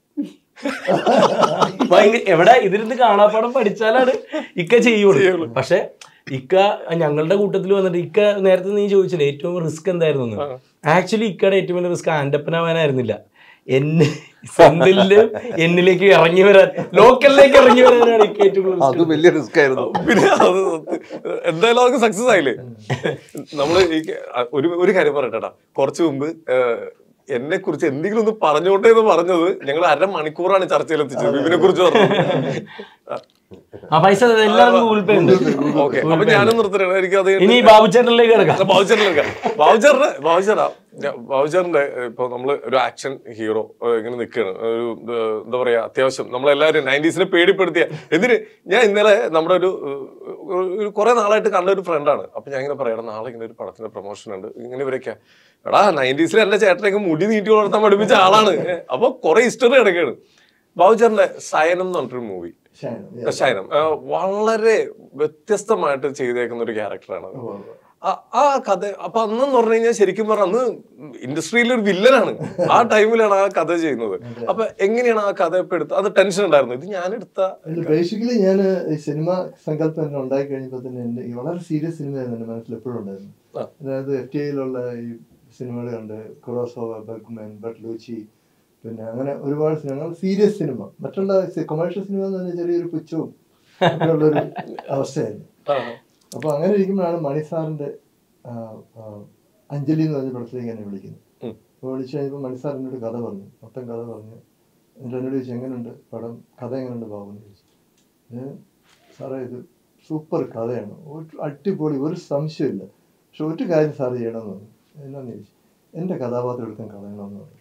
ഭയങ്കര എവിടെ ഇതിരുന്ന് കാണാപ്പാടം പഠിച്ചാലാണ് ഇക്ക ചെയ്യുള്ളൂ പക്ഷെ ഇക്ക ഞങ്ങളുടെ കൂട്ടത്തിൽ വന്നിട്ട് ഇക്ക നേരത്തെ നീ ചോദിച്ചില്ലേ ഏറ്റവും റിസ്ക് എന്തായിരുന്നു ആക്ച്വലി ഇക്കയുടെ ഏറ്റവും വലിയ റിസ്ക് ആൻഡപ്പനാവാനായിരുന്നില്ല എന്നെ സെന്തില് എന്നിലേക്ക് ഇറങ്ങി വരാൻ ലോക്കലിലേക്ക് ഇറങ്ങി വരാനാണ് ഇക്ക ഏറ്റവും കൂടുതൽ risk. അത് വലിയ റിസ്ക് ആയിരുന്നു പിന്നെ അത് സത്യം. എന്തായാലും അതൊക്കെ സക്സസ് ആയില്ലേ നമ്മള് ഈ ഒരു ഒരു കാര്യം പറയട്ടെടാ കുറച്ചു മുമ്പ് എന്നെ കുറിച്ച് എന്തെങ്കിലും ഒന്ന് പറഞ്ഞോട്ടെ എന്ന് പറഞ്ഞത് ഞങ്ങൾ അരമണിക്കൂറാണ് ചർച്ചയിൽ എത്തിച്ചത് ബിബിനെ കുറിച്ച് പറഞ്ഞു ആ പൈസ എല്ലാവർക്കും ഗൂഗിൾ പേ ഉണ്ട് ഓക്കെ അപ്പൊ ഞാനും നിർത്തണേ എനിക്ക് അത് ഇനി ബാബുച്ചേട്ടനിലേക്ക് കിടക്കാം ബാബുചറിന്റെ ബാബുചറിന്റെ ബാബുചറാ ബാബുചറിന്റെ ഇപ്പൊ നമ്മള് ഒരു ആക്ഷൻ ഹീറോ ഇങ്ങനെ നിൽക്കുകയാണ് ഒരു ഏഹ്, എന്താ പറയാ അത്യാവശ്യം നമ്മളെല്ലാവരും നയൻറ്റീസിനെ പേടിപ്പെടുത്തിയ എന്തിന് ഞാൻ ഇന്നലെ നമ്മുടെ ഒരു ഏഹ്, ഒരു കുറെ നാളായിട്ട് കണ്ട ഒരു ഫ്രണ്ടാണ് അപ്പൊ ഞാൻ ഇങ്ങനെ പറയണം നാളെ ഇങ്ങനെ ഒരു പടത്തിന്റെ പ്രൊമോഷൻ ഉണ്ട് ഇങ്ങനെ ഇവരൊക്കെ എടാ നയൻറ്റീസിൽ എന്റെ ചേട്ടനൊക്കെ മുടി നീട്ടി വളർത്താൻ പഠിപ്പിച്ച ആളാണ് ഏഹ്, അപ്പൊ കുറെ ഹിസ്റ്ററി കിടക്കുകയാണ് ബാബുചറിന്റെ സയനം എന്ന് പറഞ്ഞിട്ടൊരു മൂവി ഷൈനം ശൈനം ഏഹ് വളരെ വ്യത്യസ്തമായിട്ട് ചെയ്തേക്കുന്ന ഒരു ക്യാരക്ടറാണ് ആ- ആ കഥ അപ്പൊ അന്നെന്ന് പറഞ്ഞു കഴിഞ്ഞാൽ ശരിക്കും പറഞ്ഞ അന്ന് ഇൻഡസ്ട്രിയിലെ ഒരു വില്ലനാണ് ആ ടൈമിലാണ് ആ കഥ ചെയ്യുന്നത് അപ്പൊ എങ്ങനെയാണ് ആ കഥ ഇപ്പൊ എടുത്തത് അത് ടെൻഷൻ ഉണ്ടായിരുന്നു ഇത് ഞാൻ എടുത്ത ബേസിക്കലി ഞാൻ ഈ സിനിമ സങ്കല്പം എന്നെ ഉണ്ടാക്കി കഴിഞ്ഞപ്പോൾ തന്നെ എൻ്റെ ഈ വളരെ സീരിയസ് സിനിമയായിരുന്നു എൻ്റെ മനസ്സിൽ എപ്പോഴും ഉണ്ടായിരുന്നു ആ. അതായത് എഫ് ടി ഐയിലുള്ള ഈ സിനിമകൾ കണ്ട് ക്രോസോവ ബഗ്മാൻ ബട്ട് ലൂച്ചി പിന്നെ അങ്ങനെ ഒരുപാട് സിനിമകൾ സീരിയസ് സിനിമ മറ്റുള്ള കൊമേഴ്ഷ്യൽ സിനിമ എന്ന് പറഞ്ഞാൽ ചെറിയൊരു പുച്ഛവും ഒക്കെയുള്ളൊരു അവസ്ഥയായിരുന്നു അപ്പൊ അങ്ങനെ ഇരിക്കുമ്പോഴാണ് മണി സാറിന്റെ ആ, ആ, അഞ്ജലി എന്ന് പറഞ്ഞ പടത്തിലേക്ക് എന്നെ വിളിക്കുന്നത് ഉം. അപ്പോൾ വിളിച്ചു കഴിഞ്ഞപ്പോൾ മണി സാർ എന്നോട് കഥ പറഞ്ഞു മൊത്തം കഥ പറഞ്ഞു എന്നിട്ട് എന്നോട് ചോദിച്ചു എങ്ങനെയുണ്ട് പടം കഥ എങ്ങനെയുണ്ട് ബാബു എന്ന് ചോദിച്ചു ഞാൻ സാറേ ഇത് സൂപ്പർ കഥയാണ് ഒരു അടിപൊളി ഒരു സംശയമില്ല പക്ഷെ ഒരു കാര്യം സാർ ചെയ്യണമെന്ന് പറഞ്ഞു എന്നാന്ന് ചോദിച്ചു എൻ്റെ കഥാപാത്രം എടുക്കാൻ കളയണമെന്ന് പറഞ്ഞു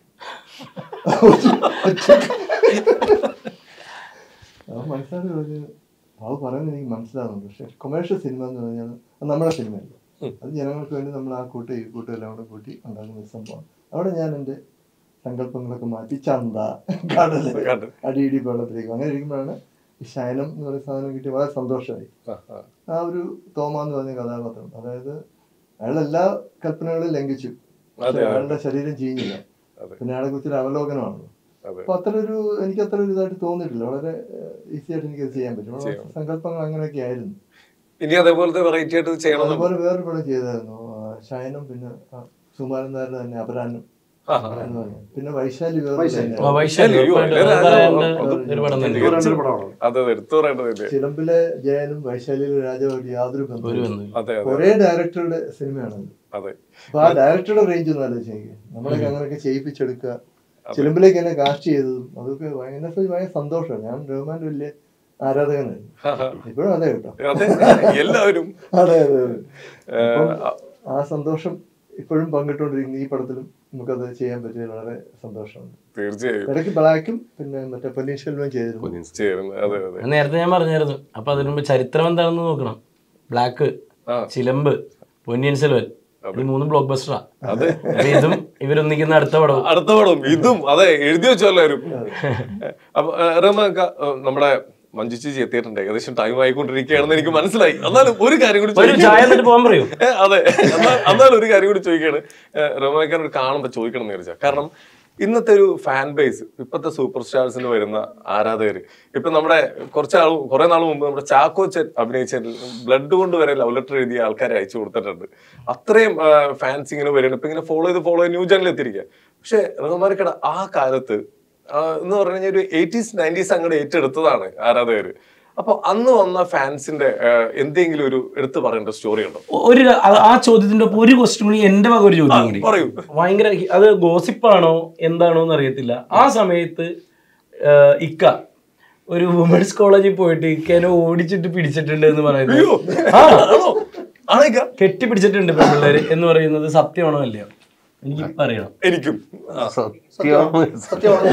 ആ മനസ്സിലാക്കി പറഞ്ഞു ബാബു പറയുന്നത് എനിക്ക് മനസ്സിലാകുന്നുണ്ട് പക്ഷെ കൊമേഴ്ഷ്യൽ സിനിമ എന്ന് പറഞ്ഞാൽ അത് നമ്മുടെ സിനിമയല്ല അത് ജനങ്ങൾക്ക് വേണ്ടി നമ്മൾ ആ കൂട്ട് ഈ കൂട്ടും എല്ലാം കൂടെ കൂട്ടി ഉണ്ടാക്കുന്ന ഒരു സംഭവമാണ് അവിടെ ഞാൻ എൻ്റെ സങ്കല്പങ്ങളൊക്കെ മാറ്റി ചന്ത കടല് കടൽ. അടിയിടി വെള്ളത്തിലേക്ക് അങ്ങനെ ഇരിക്കുമ്പോഴാണ് ഈ ശയനം എന്ന് പറയുന്ന സാധനം കിട്ടി വളരെ സന്തോഷമായി ആ, ആ. ആ ഒരു തോമ എന്ന് പറഞ്ഞ കഥാപാത്രം അതായത് അയാൾ എല്ലാ കൽപ്പനകളും ലംഘിച്ചു പക്ഷെ അതെ, അതെ. അയാളുടെ ശരീരം ചീഞ്ഞില്ല അതെ. പിന്നെ അയാളെ കുറിച്ച് ഒരു അവലോകനമാണല്ലോ അതെ അപ്പൊ അത്ര ഒരു എനിക്ക് അത്ര ഒരു ഇതായിട്ട് തോന്നിയിട്ടില്ല വളരെ ഈസി ആയിട്ട് എനിക്ക് ചെയ്യാൻ പറ്റും വളരെ ചെയ്യാം. സങ്കല്പങ്ങൾ അങ്ങനെയൊക്കെ ആയിരുന്നു ഇനി അതേപോലത്തെ വെറൈറ്റി ആയിട്ട് ചെയ്യണം അതുപോലെ വേറൊരു പടം ചെയ്തായിരുന്നു ആ, ശയനം പിന്നെ ആ, സുകുമാരൻ നായരുടെ തന്നെ അപരാനും എന്ന് പറഞ്ഞു. പിന്നെ വൈശാലി വേറെ തന്നെ. ആ, വൈശാലി അയ്യോ, ഉറപ്പായിട്ടും എല്ലാവരും അത് പറയേണ്ട അത് ഒരു പടം തന്നെ രണ്ടൊരു പടമാണ് അതെ അതെ എടുത്തു പറയേണ്ടതില്ലേ ചിലമ്പിലെ ജയനും വൈശാലിയിലെ രാജാവും യാതൊരു ഒരു ബന്ധവും ബന്ധവും അതെ അതെ ഒരേ ഡയറക്ടറുടെ സിനിമയാണത് അതെ അപ്പൊ ആ ഡയറക്ടറുടെ റേഞ്ച് ഒന്ന് ആലോചിച്ച് നോക്കിയേ നമ്മളൊക്കെ അങ്ങനെയൊക്കെ ചെയ്യിപ്പിച്ചെടുക്കുക ചിലമ്പിലേക്ക് എന്നെ കാസ്റ്റ് ചെയ്തതും അതൊക്കെ ഭയങ്കര ഭയങ്കര സന്തോഷമാണ് ഞാൻ റഹ്മാന്റെ വലിയ ആരാധകനായിരുന്നു ഇപ്പോഴും അതെ കേട്ടോ അതെ എല്ലാവരും അതെ അതെ അതെ ഏഹ്, അപ്പം ആ സന്തോഷം ഇപ്പോഴും പങ്കിട്ടുകൊണ്ടിരിക്കുന്ന ഈ പടത്തിലും നമുക്കത് ചെയ്യാൻ പറ്റിയത് വളരെ സന്തോഷമുണ്ട് തീർച്ചയായും ഇടയ്ക്ക് ബ്ലാക്കും പിന്നെ മറ്റേ പൊന്നീൻ സെൽവം ചെയ്തിരുന്നു ചേരുന്നത് അതെ അതെ ഞാൻ നേരത്തെ ഞാൻ പറഞ്ഞായിരുന്നു അപ്പൊ അതിനു മുമ്പ് ചരിത്രം എന്താണെന്ന് നോക്കണം ബ്ലാക്ക് ആ. ചിലമ്പ് പൊന്നിയൻ സെൽവൻ ഈ മൂന്ന് ബ്ലോക്ക് ബസ്റ്ററാ അതെ അപ്പൊ ഇതും ഇവരൊന്നിക്കുന്ന അടുത്ത പടവും അടുത്ത പടം ഇതും അതെ എഴുതി വെച്ചു എല്ലാവരും അപ്പൊ റഹ്മാൻ ക, ഏഹ്, നമ്മുടെ മഞ്ജു ചേച്ചി എത്തിയിട്ടുണ്ട് ഏകദേശം ടൈം ആയിക്കൊണ്ടിരിക്കുകയാണെന്ന് എനിക്ക് മനസ്സിലായി എന്നാലും ഒരു കാര്യം കൂടി ഒരു ചോദിക്കാം. ചായ എന്നിട്ട് പോകാൻ പറയൂ ഏ, അതെ എന്നാൽ എന്നാലും ഒരു കാര്യം കൂടി ചോദിക്കുകയാണ് റോമാക്കാൻ ഒരു കാണുമ്പോൾ ചോദിക്കണം എന്ന് വിചാരിച്ചാൽ കാരണം ഇന്നത്തെ ഒരു ഫാൻ ബേസ് ഇപ്പോഴത്തെ സൂപ്പർ സ്റ്റാർസിന് വരുന്ന ആരാധകർ ഇപ്പൊ നമ്മുടെ കുറച്ച് നാൾ കുറെ നാൾ മുമ്പ് നമ്മുടെ ചാക്കോച്ചൻ അഭിനയിച്ച ബ്ലഡ് കൊണ്ട് വരെ ലവ് ലെറ്റർ എഴുതിയ ആൾക്കാരെ അയച്ചു കൊടുത്തിട്ടുണ്ട് അത്രയും ഫാൻസ് ഇങ്ങനെ വരികയാണ് ഇപ്പൊ ഇങ്ങനെ ഫോളോ ചെയ്ത് ഫോളോ ചെയ്ത് ന്യൂ ജനിൽ എത്തിയിരിക്കുക പക്ഷെ റഹ്മാനിക്കട ആ കാലത്ത് ആ, എന്ന് പറഞ്ഞു കഴിഞ്ഞാൽ ഒരു എയ്റ്റീസ് നയൻറ്റീസ് അങ്ങോട്ട് ഏറ്റെടുത്തതാണ് ആരാധകർ അപ്പൊ അന്ന് വന്ന ഫാൻസിന്റെ ആ, എന്തെങ്കിലും ഒരു എടുത്തു പറയേണ്ട സ്റ്റോറി ഉണ്ടോ ഒരു ആ- ആ ചോദ്യത്തിന്റെ ഒപ്പം ഒരു ക്വസ്റ്റ്യൻ കൂടി എന്റെ വക ഒരു ചോദ്യം കൂടി പറയൂ ഭയങ്കര അത് ഗോസിപ്പാണോ എന്താണോ എന്ന് അറിയത്തില്ല ആ സമയത്ത് ആ, ഇക്ക ഒരു വുമൻസ് കോളേജിൽ പോയിട്ട് ഇക്കേനെ ഓടിച്ചിട്ട് പിടിച്ചിട്ടുണ്ട് എന്ന് പറയുന്നത് ആ ആണോ ആണേക്ക കെട്ടി പിടിച്ചിട്ടുണ്ട് പെൺപിള്ളേര് എന്ന് പറയുന്നത് സത്യമാണോ അല്ലയോ എനിക്ക് ഇപ്പൊ അറിയണം എനിക്കും ആ. സത്യമാണ്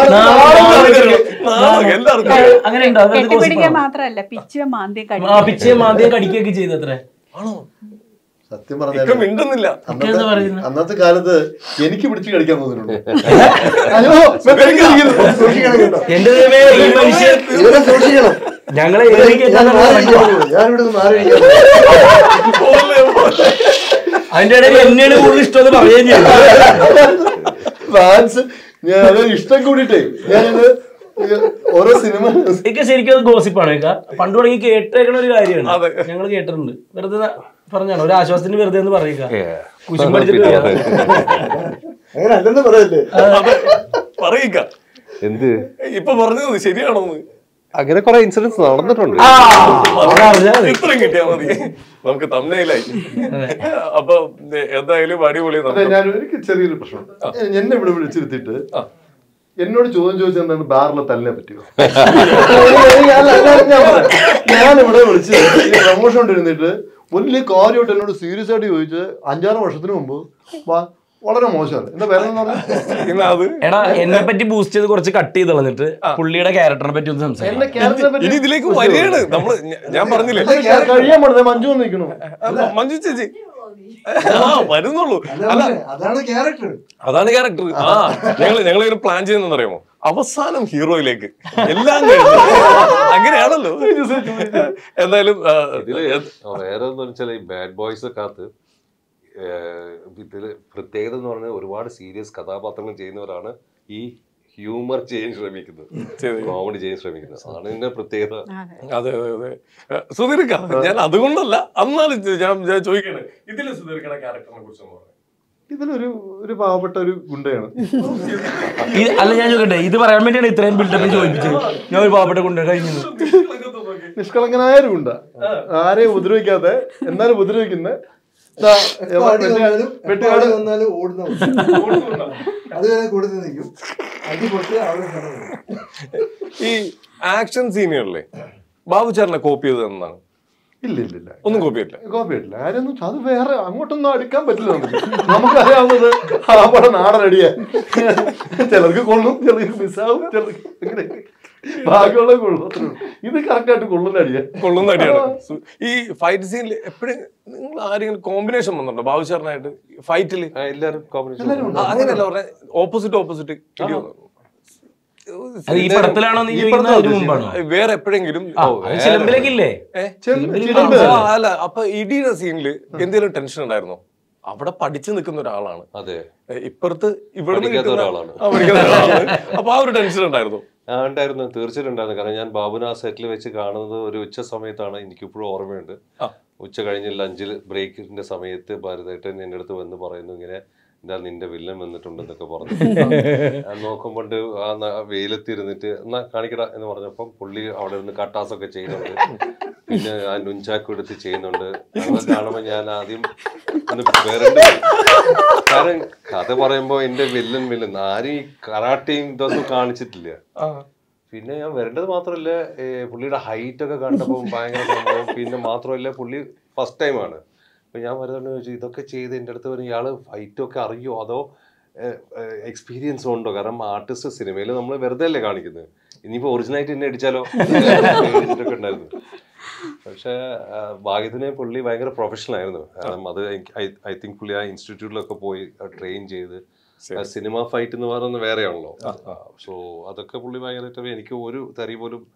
നാളെ എല്ലാവർക്കും അങ്ങനെ ഉണ്ടോ അതായത് കെട്ടിപ്പിടിക്കാൻ gossip ആണോ? മാത്രല്ല പിച്ച് മാന്തി കടി ആ പിച്ചയും മാന്തിയും കടിക്കുകയൊക്കെ ചെയ്തത്രേ ആണോ സത്യം ഇക്ക പറഞ്ഞാൽ മിണ്ടുന്നില്ല ഇക്ക എന്താ പറയുന്നത്? അന്നത്തെ കാലത്ത് എനിക്ക് പിടിച്ച് കളിക്കാൻ തോന്നിട്ടുണ്ട് അയ്യോ സൂക്ഷിക്കണം കേട്ടോ എന്റെ ദൈവമേ, ഈ മനുഷ്യൻ ഇവരെ സൂക്ഷിക്കണം ഞങ്ങളെ ഏറി ഞാൻ കയറ്റാൻ മാറിയിരിക്കാൻ പോകുന്നു. ഞാനിവിടെ നിന്ന് മാറിയിരിക്കാൻ പോലെ, പോലെ. അതിന്റെ ഇടയിൽ എന്നെയാണ് കൂടുതൽ ഇഷ്ടം എന്ന് പറയുകയും ചെയ്തു ഫാൻസ് ഞാൻ അത് ഇഷ്ടം കൂടിയിട്ടേ ഞാനിത് ഓരോ സിനിമ ഇക്ക ശരിക്കും അത് ഗോസിപ്പാണ് ഇക്ക പണ്ട് തുടങ്ങി കേട്ടേക്കണ ഒരു കാര്യമാണ് അതെ. ഞങ്ങൾ കേട്ടിട്ടുണ്ട് വെറുതെ ന- പറഞ്ഞാണ് ഒരു ആശ്വാസത്തിന് വെറുതെ എന്ന് പറയുക കുശും പഠിച്ചിട്ട് പിന്നെ വയ്യ. അങ്ങനെ അല്ലെന്ന് പറയല്ലേ അതെ പറയിക്ക എന്ത് ഇപ്പൊ പറഞ്ഞത് ശരിയാണോന്ന് അങ്ങനെ കുറെ ഇൻസിഡൻസ് നടന്നിട്ടുണ്ട് ആ, അതറിഞ്ഞാ മതി. ഇത്രയും കിട്ടിയാ മതി നമുക്ക് തമ്മയിലായി അപ്പൊ എന്തായാലും അടിപൊളി അതെ നമുക്ക് ഞാൻ എനിക്ക് ചെറിയൊരു പ്രശ്നമുണ്ട് എന്നെ ഇവിടെ വിളിച്ചിരുത്തിയിട്ട് എന്നോട് ചോദ്യം ചോദിച്ചാൽ എന്താണ് ബാറിലെ തല്ലിനെ പറ്റിയോ ഞാൻ- ഞാൻ- ഞാൻ പറയാം. ഞാൻ ഇവിടെ വിളിച്ച് ഈ പ്രൊമോഷൻ കൊണ്ടിരുന്നിട്ട് വലിയ കാര്യമായിട്ട് എന്നോട് സീരിയസ് ആയിട്ട് ചോദിച്ച് അഞ്ചാറ് വർഷത്തിന് മുമ്പ് വാ- വളരെ മോശമാണ് എന്താ പേരെന്ന് പറഞ്ഞാൽ ഇന്ന് അത് എടാ എന്നെ പറ്റി ബൂസ്റ്റ് ചെയ്ത് കുറച്ച് കട്ട് ചെയ്ത് കളഞ്ഞിട്ട് പുള്ളിയുടെ ക്യാരക്ടറിനെ പറ്റി ഒന്ന് എന്റെ സംസാരിക്കാം ക്യാരക്ടറിനെ പറ്റി ഇനി ഇതിലേക്ക് വരികയാണ് നമ്മള് ഞ- ഞാൻ പറഞ്ഞില്ലേ എന്റെ ക്യാ- കഴിയാൻ പോണത് മഞ്ജു വന്ന് നിൽക്കണു അല്ല, മഞ്ജു ചേച്ചി ആ വരുന്നുള്ളൂ അല്ല അതാണ് ക്യാരക്ടർ അതാണ് ക്യാരക്ടർ ആ ഞങ്ങൾ ഞങ്ങൾ ഇങ്ങനെ പ്ലാൻ ചെയ്യുന്നതെന്ന് അറിയാമോ അവസാനം ഹീറോയിലേക്ക് എല്ലാം കഴിഞ്ഞു. അങ്ങനെയാണല്ലോ എന്തായാലും ആ, ഇതില് വേറെ എന്ന് വെച്ചാൽ ഈ ബാഡ് ബോയ്സ് ഒക്കെ അകത്ത് ഇതില് പ്രത്യേകത എന്ന് പറഞ്ഞാൽ ഒരുപാട് സീരിയസ് കഥാപാത്രങ്ങൾ ചെയ്യുന്നവരാണ് ഈ ഹ്യൂമർ ചെയ്യാൻ ശ്രമിക്കുന്നത് ചെയ്ത്. കോമഡി ചെയ്യാൻ ശ്രമിക്കുന്നത് അതാണ് ഇതിന്റെ പ്രത്യേകത അതെ അതെ അതെ സുധീർക്ക ഞാൻ അതുകൊണ്ടല്ല അന്നാലും ഞാൻ ഞാൻ ചോദിക്കണേ ഇതില് സുധീർക്കണ ക്യാരക്ടറിനെ കുറിച്ച് ഒന്ന് പറയാം ഇതിലൊരു ഒരു പാവപ്പെട്ട ഒരു ഗുണ്ടയാണ് ഇത് അല്ല ഞാൻ ചോദിക്കട്ടെ ഇത് പറയാൻ വേണ്ടിയാണ് ഇത്രയും ബിൽഡപ്പ് ചോദിപ്പിച്ചത് ഞാൻ ഒരു പാവപ്പെട്ട കൊണ്ട് കഴിഞ്ഞു നിഷ്കളങ്കനായ ഒരു ഗുണ്ട ആരെയും ഉപദ്രവിക്കാതെ എന്നാലും ഉപദ്രവിക്കുന്ന ദാ, വെട്ടുകാട്- വെട്ടുകാട് വന്നാലും ഓടുന്ന അത് വരെ കൂടുതൽ നിൽക്കും അടി പൊട്ടി അവിടെ കിടന്നു ഈ ആക്ഷൻ സീനുകളിലെ ബാബു ചേട്ടനെ കോപ്പി ചെയ്ത് തന്നാണ് ഇല്ല ഇല്ല ഇല്ല ഒന്നും കോപ്പി ചെയ്തില്ല കോപ്പി ആയിട്ടില്ല ആരൊന്നും അത് വേറെ അങ്ങോട്ടൊന്നും അടുക്കാൻ പറ്റില്ല നമുക്ക് നമുക്കറിയാവുന്നത് ആ പടം നാടൻ അടിയാ ചിലർക്ക് കൊള്ളും ചിലർക്ക് മിസ്സാവും ചിലർക്ക് അങ്ങനെ ഭാഗ്യമുള്ള കൊള്ളും അത്രേ ഉള്ളൂ. ഇത് കറക്റ്റ് ആയിട്ട് കൊള്ളുന്ന അടിയാ കൊള്ളുന്ന അടിയാണ് സു- ഈ ഫൈറ്റ് സീനിൽ എപ്പോഴും നിങ്ങൾ ആരെങ്കിലും കോമ്പിനേഷൻ വന്നിട്ടുണ്ടോ ബാബു ചേട്ടനായിട്ട് ഫൈറ്റില് ആ, എല്ലാവരും കോമ്പിനേഷൻ അങ്ങനെയല്ല പറഞ്ഞ ഓപ്പോസിറ്റ് ഓപ്പോസിറ്റ് അത് ഈ പടത്തിലാണോ നീ ചോദിക്കുന്നത് അതിന് മുമ്പാണോ വേറെ എപ്പോഴെങ്കിലും ആ അത് ചിലമ്പിലേക്കില്ലേ ഏ? ചെലമ്പ് ആ, അല്ല അപ്പൊ ഇടിയുടെ സീനില് എന്തെങ്കിലും ടെൻഷൻ ഉണ്ടായിരുന്നോ അവിടെ പഠിച്ചു നിൽക്കുന്ന ഒരാളാണ് അതെ ഏ, ഇപ്പുറത്ത് ഇവിടെ പഠിക്കാത്ത ഒരാളാണ്. അപ്പൊ ആ ഒരു ടെൻഷൻ ഉണ്ടായിരുന്നു ആ ഉണ്ടായിരുന്നു തീർച്ചയായിട്ടും ഉണ്ടായിരുന്നു കാരണം ഞാൻ ബാബുന ആ സെറ്റിൽ വെച്ച് കാണുന്നത് ഒരു ഉച്ച സമയത്താണ് എനിക്കിപ്പോഴും ഓർമ്മയുണ്ട് ആ. ഉച്ച കഴിഞ്ഞ് ലഞ്ചിൽ ബ്രേക്കിന്റെ സമയത്ത് ഭാരതേട്ടൻ എൻ്റെ അടുത്ത് വന്ന് പറയുന്നു ഇങ്ങനെ എന്താ നിന്റെ വില്ലൻ വന്നിട്ടുണ്ടെന്നൊക്കെ പറഞ്ഞു ഞാൻ നോക്കുമ്പോണ്ട് ആ ന- വെയിലത്തിരുന്നിട്ട് എന്നാ കാണിക്കട എന്ന് പറഞ്ഞപ്പം പുള്ളി അവിടെ ഇരുന്ന് കട്ടാസൊക്കെ ചെയ്യുന്നുണ്ട് പിന്നെ ആ നുഞ്ചാക്കും എടുത്ത് ചെയ്യുന്നുണ്ട് അതൊക്കെ കാണുമ്പോൾ ഞാൻ ആദ്യം ഒന്ന് വേറണ്ട് പോയി. കാരണം കഥ പറയുമ്പോ എന്റെ വില്ലൻ വില്ലൻ ആരും ഈ കറാട്ടയും ഇതൊന്നും കാണിച്ചിട്ടില്ല ആ. പിന്നെ ഞാൻ വരേണ്ടത് മാത്രമല്ല ഏ, പുള്ളിയുടെ ഹൈറ്റ് ഒക്കെ കണ്ടപ്പോൾ ഭയങ്കര സംഭവം പിന്നെ മാത്രമല്ല പുള്ളി ഫസ്റ്റ് ടൈമാണ് അപ്പൊ ഞാൻ വരുന്നുണ്ട് ചോദിച്ചു ഇതൊക്കെ ചെയ്ത് എൻ്റെ അടുത്ത് വരും ഇയാള് ഫൈറ്റും ഒക്കെ അറിയോ അതോ എക്സ്പീരിയൻസ് ഉണ്ടോ കാരണം ആർട്ടിസ്റ്റ് സിനിമയിൽ നമ്മൾ വെറുതെ അല്ലേ കാണിക്കുന്നത് ഇനിയിപ്പോ ഒറിജിനായിട്ട് എന്നെ അടിച്ചാലോ പേടിച്ചിട്ടൊക്കെ ഉണ്ടായിരുന്നു പക്ഷേ ആ, ഭാഗ്യത്തിന് പുള്ളി ഭയങ്കര പ്രൊഫഷണൽ ആയിരുന്നു കാരണം അത് ഐ തിങ്ക് പുള്ളി ആ ഇൻസ്റ്റിറ്റ്യൂട്ടിലൊക്കെ പോയി ട്രെയിൻ ചെയ്ത് സിനിമ ഫൈറ്റ് എന്ന് പറയുന്നത് വേറെയാണല്ലോ സോ അതൊക്കെ പുള്ളി ഭയങ്കരമായിട്ട് എനിക്ക് ഒരു തരി പോലും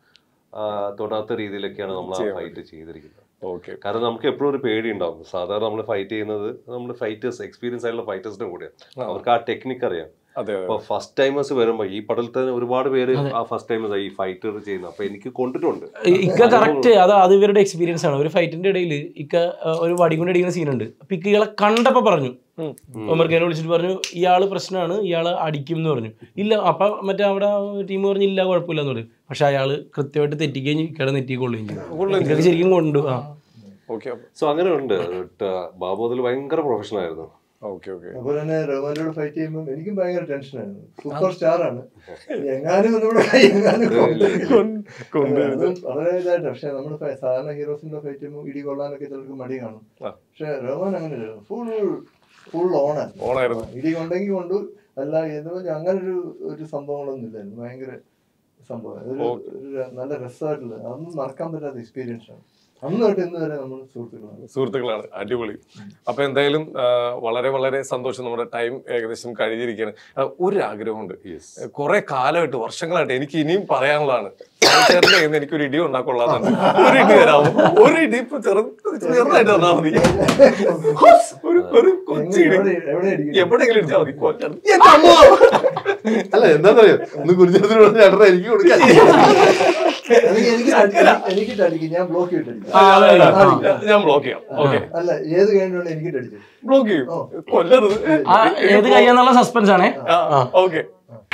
ആ, തൊടാത്ത രീതിയിലൊക്കെയാണ് നമ്മൾ ആ ഫൈറ്റ് ചെയ്തിരിക്കുന്നത് ഓക്കെ കാരണം നമുക്ക് എപ്പോഴും ഒരു പേടി ഉണ്ടാവും സാധാരണ നമ്മൾ ഫൈറ്റ് ചെയ്യുന്നത് നമ്മൾ ഫൈറ്റേഴ്സ് എക്സ്പീരിയൻസ് ആയിട്ടുള്ള ഫൈറ്റേഴ്സിന്റെ കൂടെയാണ് അവർക്ക് ആ ടെക്നിക്ക് അറിയാം അതെ അപ്പൊ ഫസ്റ്റ് ടൈമേഴ്സ് വരുമ്പോ ഈ പടത്തിൽ തന്നെ ഒരുപാട് പേര് ആ ഫസ്റ്റ് ടൈമേഴ്സ് ഈ ഫൈറ്റർ ചെയ്യുന്നത് അപ്പൊ എനിക്ക് കൊണ്ടിട്ടുണ്ട് ഇക്ക കറക്റ്റ് അത് അത് ഇവരുടെ എക്സ്പീരിയൻസ് ആണ് ഒരു ഫൈറ്റിന്റെ ഇടയിൽ ഇക്ക ആ, ഒരു വടി കൊണ്ട് അടിക്കുന്ന സീനുണ്ട് അപ്പൊ ഇക്ക ഇയാളെ കണ്ടപ്പോ പറഞ്ഞു ഒമർഖാനെ വിളിച്ചിട്ട് പറഞ്ഞു ഇയാള് പ്രശ്നമാണ് ഇയാള് അടിക്കും എന്ന് പറഞ്ഞു ഇല്ല അപ്പൊ മറ്റേ അവിടെ ടീം പറഞ്ഞു ഇല്ല കുഴപ്പമില്ല എന്ന് പറഞ്ഞു പക്ഷെ അയാള് കൃത്യമായിട്ട് തെറ്റിക്കുകയും ചെയ്യും, ഇക്കടെ നെറ്റിക്കൊള്ളുകയും ചെയ്യും ഇക്കൊക്കെ ശരിക്കും കൊണ്ടു ആ ഓക്കെ സോ അങ്ങനെ ഉണ്ട് ബാബു അതിൽ ഭയങ്കര പ്രൊഫഷണൽ ആയിരുന്നു ഓക്കെ ഓക്കെ അതുപോലെ തന്നെ റഹ്മാനോട് ഫൈറ്റ് ചെയ്യുമ്പോൾ എനിക്കും ഭയങ്കര ടെൻഷനായിരുന്നു സൂപ്പർ സ്റ്റാർ ആണ് എങ്ങാനും നമ്മുടെ കൈ എങ്ങാനും കൊണ്ടുവരും. അതും വളരെ ഇതായിട്ട് പക്ഷെ നമ്മൾ സാധാരണ ഹീറോസിന്റെ ഫൈറ്റ് ചെയ്യുമ്പോൾ ഇടി കൊള്ളാനൊക്കെ ചിലർക്ക് മടി കാണും ആ. പക്ഷെ റഹ്മാൻ അങ്ങനെ ഫുൾ ഫുൾ ഓണാണ് ഓണായിരുന്നു ഇടി കൊണ്ടെങ്കിൽ കൊണ്ടു അല്ല എന്ന് പറഞ്ഞാൽ അങ്ങനെ ഒരു ഒരു സംഭവങ്ങളൊന്നും ഇല്ലായിരുന്നു ഭയങ്കര സംഭവം അതൊരു ഒരു നല്ല രസമായിട്ടുള്ള അതൊന്നും മറക്കാൻ പറ്റാത്ത എക്സ്പീരിയൻസ് ആണ് അന്ന് തൊട്ട് ഇന്ന് വരെ നമ്മൾ സുഹൃത്തുക്കളാണ് സുഹൃത്തുക്കളാണ് അടിപൊളി അപ്പൊ എന്തായാലും ആ, വളരെ വളരെ സന്തോഷം നമ്മുടെ ടൈം ഏകദേശം കഴിഞ്ഞിരിക്കുകയാണ് ആ, ഒരു ആഗ്രഹമുണ്ട് കുറെ കാലമായിട്ട് വർഷങ്ങളായിട്ട് എനിക്ക് ഇനിയും പറയാനുള്ളതാണ് ചേട്ടൻ്റെ കയ്യിൽ നിന്ന് എനിക്കൊരു ഇടി ഉണ്ടാക്കൊള്ളാന്നുണ്ട് ഒരു ഇടി തരാമോ ഒരു ഇടി ഇപ്പൊ ചെറു ചെറുതായിട്ട് തന്നാ മതി ഒരു ഒരു കൊച്ചു ഇടി എവിടെ എവിടെ അടിക്കും എവിടെയെങ്കിലും ഇടിച്ചാൽ മതി കൊല്ലം. എന്റെ അമ്മോ! അല്ല എന്താന്നറിയോ ഒന്ന് കുരിശത്തിന് ചേട്ടൻ എനിക്ക് കൊടുക്കാൻ അല്ലെങ്കിൽ എനിക്ക് അടി- എനിക്ക് അടിക്കും ഞാൻ ബ്ലോക്ക് ചെയ്തിട്ടടിക്കും ആ, അതെ, അതെ. ഞാൻ- ഞാൻ ബ്ലോക്ക് ചെയ്യാം ഓക്കെ അല്ല ഏത് കഴിഞ്ഞാലും എനിക്ക് അടിച്ചു ബ്ലോക്ക് ചെയ്യും കൊല്ലരുത് ആ ഏത് കയ്യെന്നുള്ള സസ്പെൻസ് ആണേ ഓക്കെ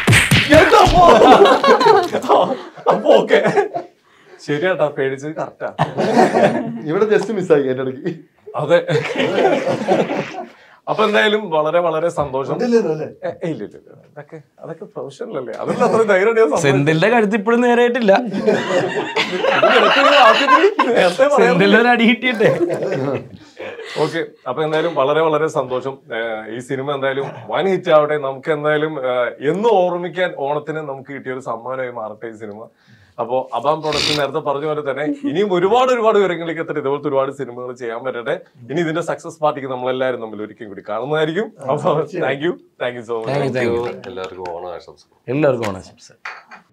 അപ്പൊ ഓക്കെ ശരിയാട്ടാ പേടിച്ചത് കറക്റ്റാ ഇവിടെ ജസ്റ്റ് മിസ്സായി എന്റെ ഇടയ്ക്ക് അതെ അപ്പൊ എന്തായാലും വളരെ വളരെ സന്തോഷം ഉണ്ടല്ലോ അല്ലേ ഏ, ഏയ് ഇല്ല ഇല്ല ഇല്ല. അതൊക്കെ അതൊക്കെ പ്രൊഫഷണൽ അല്ലേ അതൊന്നും അത്ര ധൈര്യം ഞാൻ സെന്തിലിന്റെ കഴുത്ത് ഇപ്പോഴും നേരായിട്ടില്ല നേരത്തെ പറയാം സെന്തിലിന്റെ ഒരു അടി കിട്ടിയിട്ടേ ഓക്കെ അപ്പൊ എന്തായാലും വളരെ വളരെ സന്തോഷം ഏഹ് ഈ സിനിമ എന്തായാലും വൻ ഹിറ്റ് ആവട്ടെ നമുക്ക് എന്തായാലും ഏഹ് എന്നും ഓർമ്മിക്കാൻ ഓണത്തിന് നമുക്ക് കിട്ടിയ ഒരു സമ്മാനമായി മാറട്ടെ ഈ സിനിമ അപ്പോ അബാം പ്രൊഡക്ഷൻ നേരത്തെ പറഞ്ഞ പോലെ തന്നെ ഇനിയും ഒരുപാട് ഒരുപാട് വിവരങ്ങളിലേക്ക് എത്തട്ടെ ഇതുപോലത്തെ ഒരുപാട് സിനിമകൾ ചെയ്യാൻ പറ്റട്ടെ ഇനി ഇതിന്റെ സക്സസ് പാർട്ടിക്ക് നമ്മളെല്ലാവരും തമ്മിൽ ഒരിക്കലും കൂടി കാണുന്നതായിരിക്കും അപ്പൊ thank you thank you so much thank you thank you എല്ലാവർക്കും ഓണം ആശംസകൾ എല്ലാവർക്കും ഓണാശംസ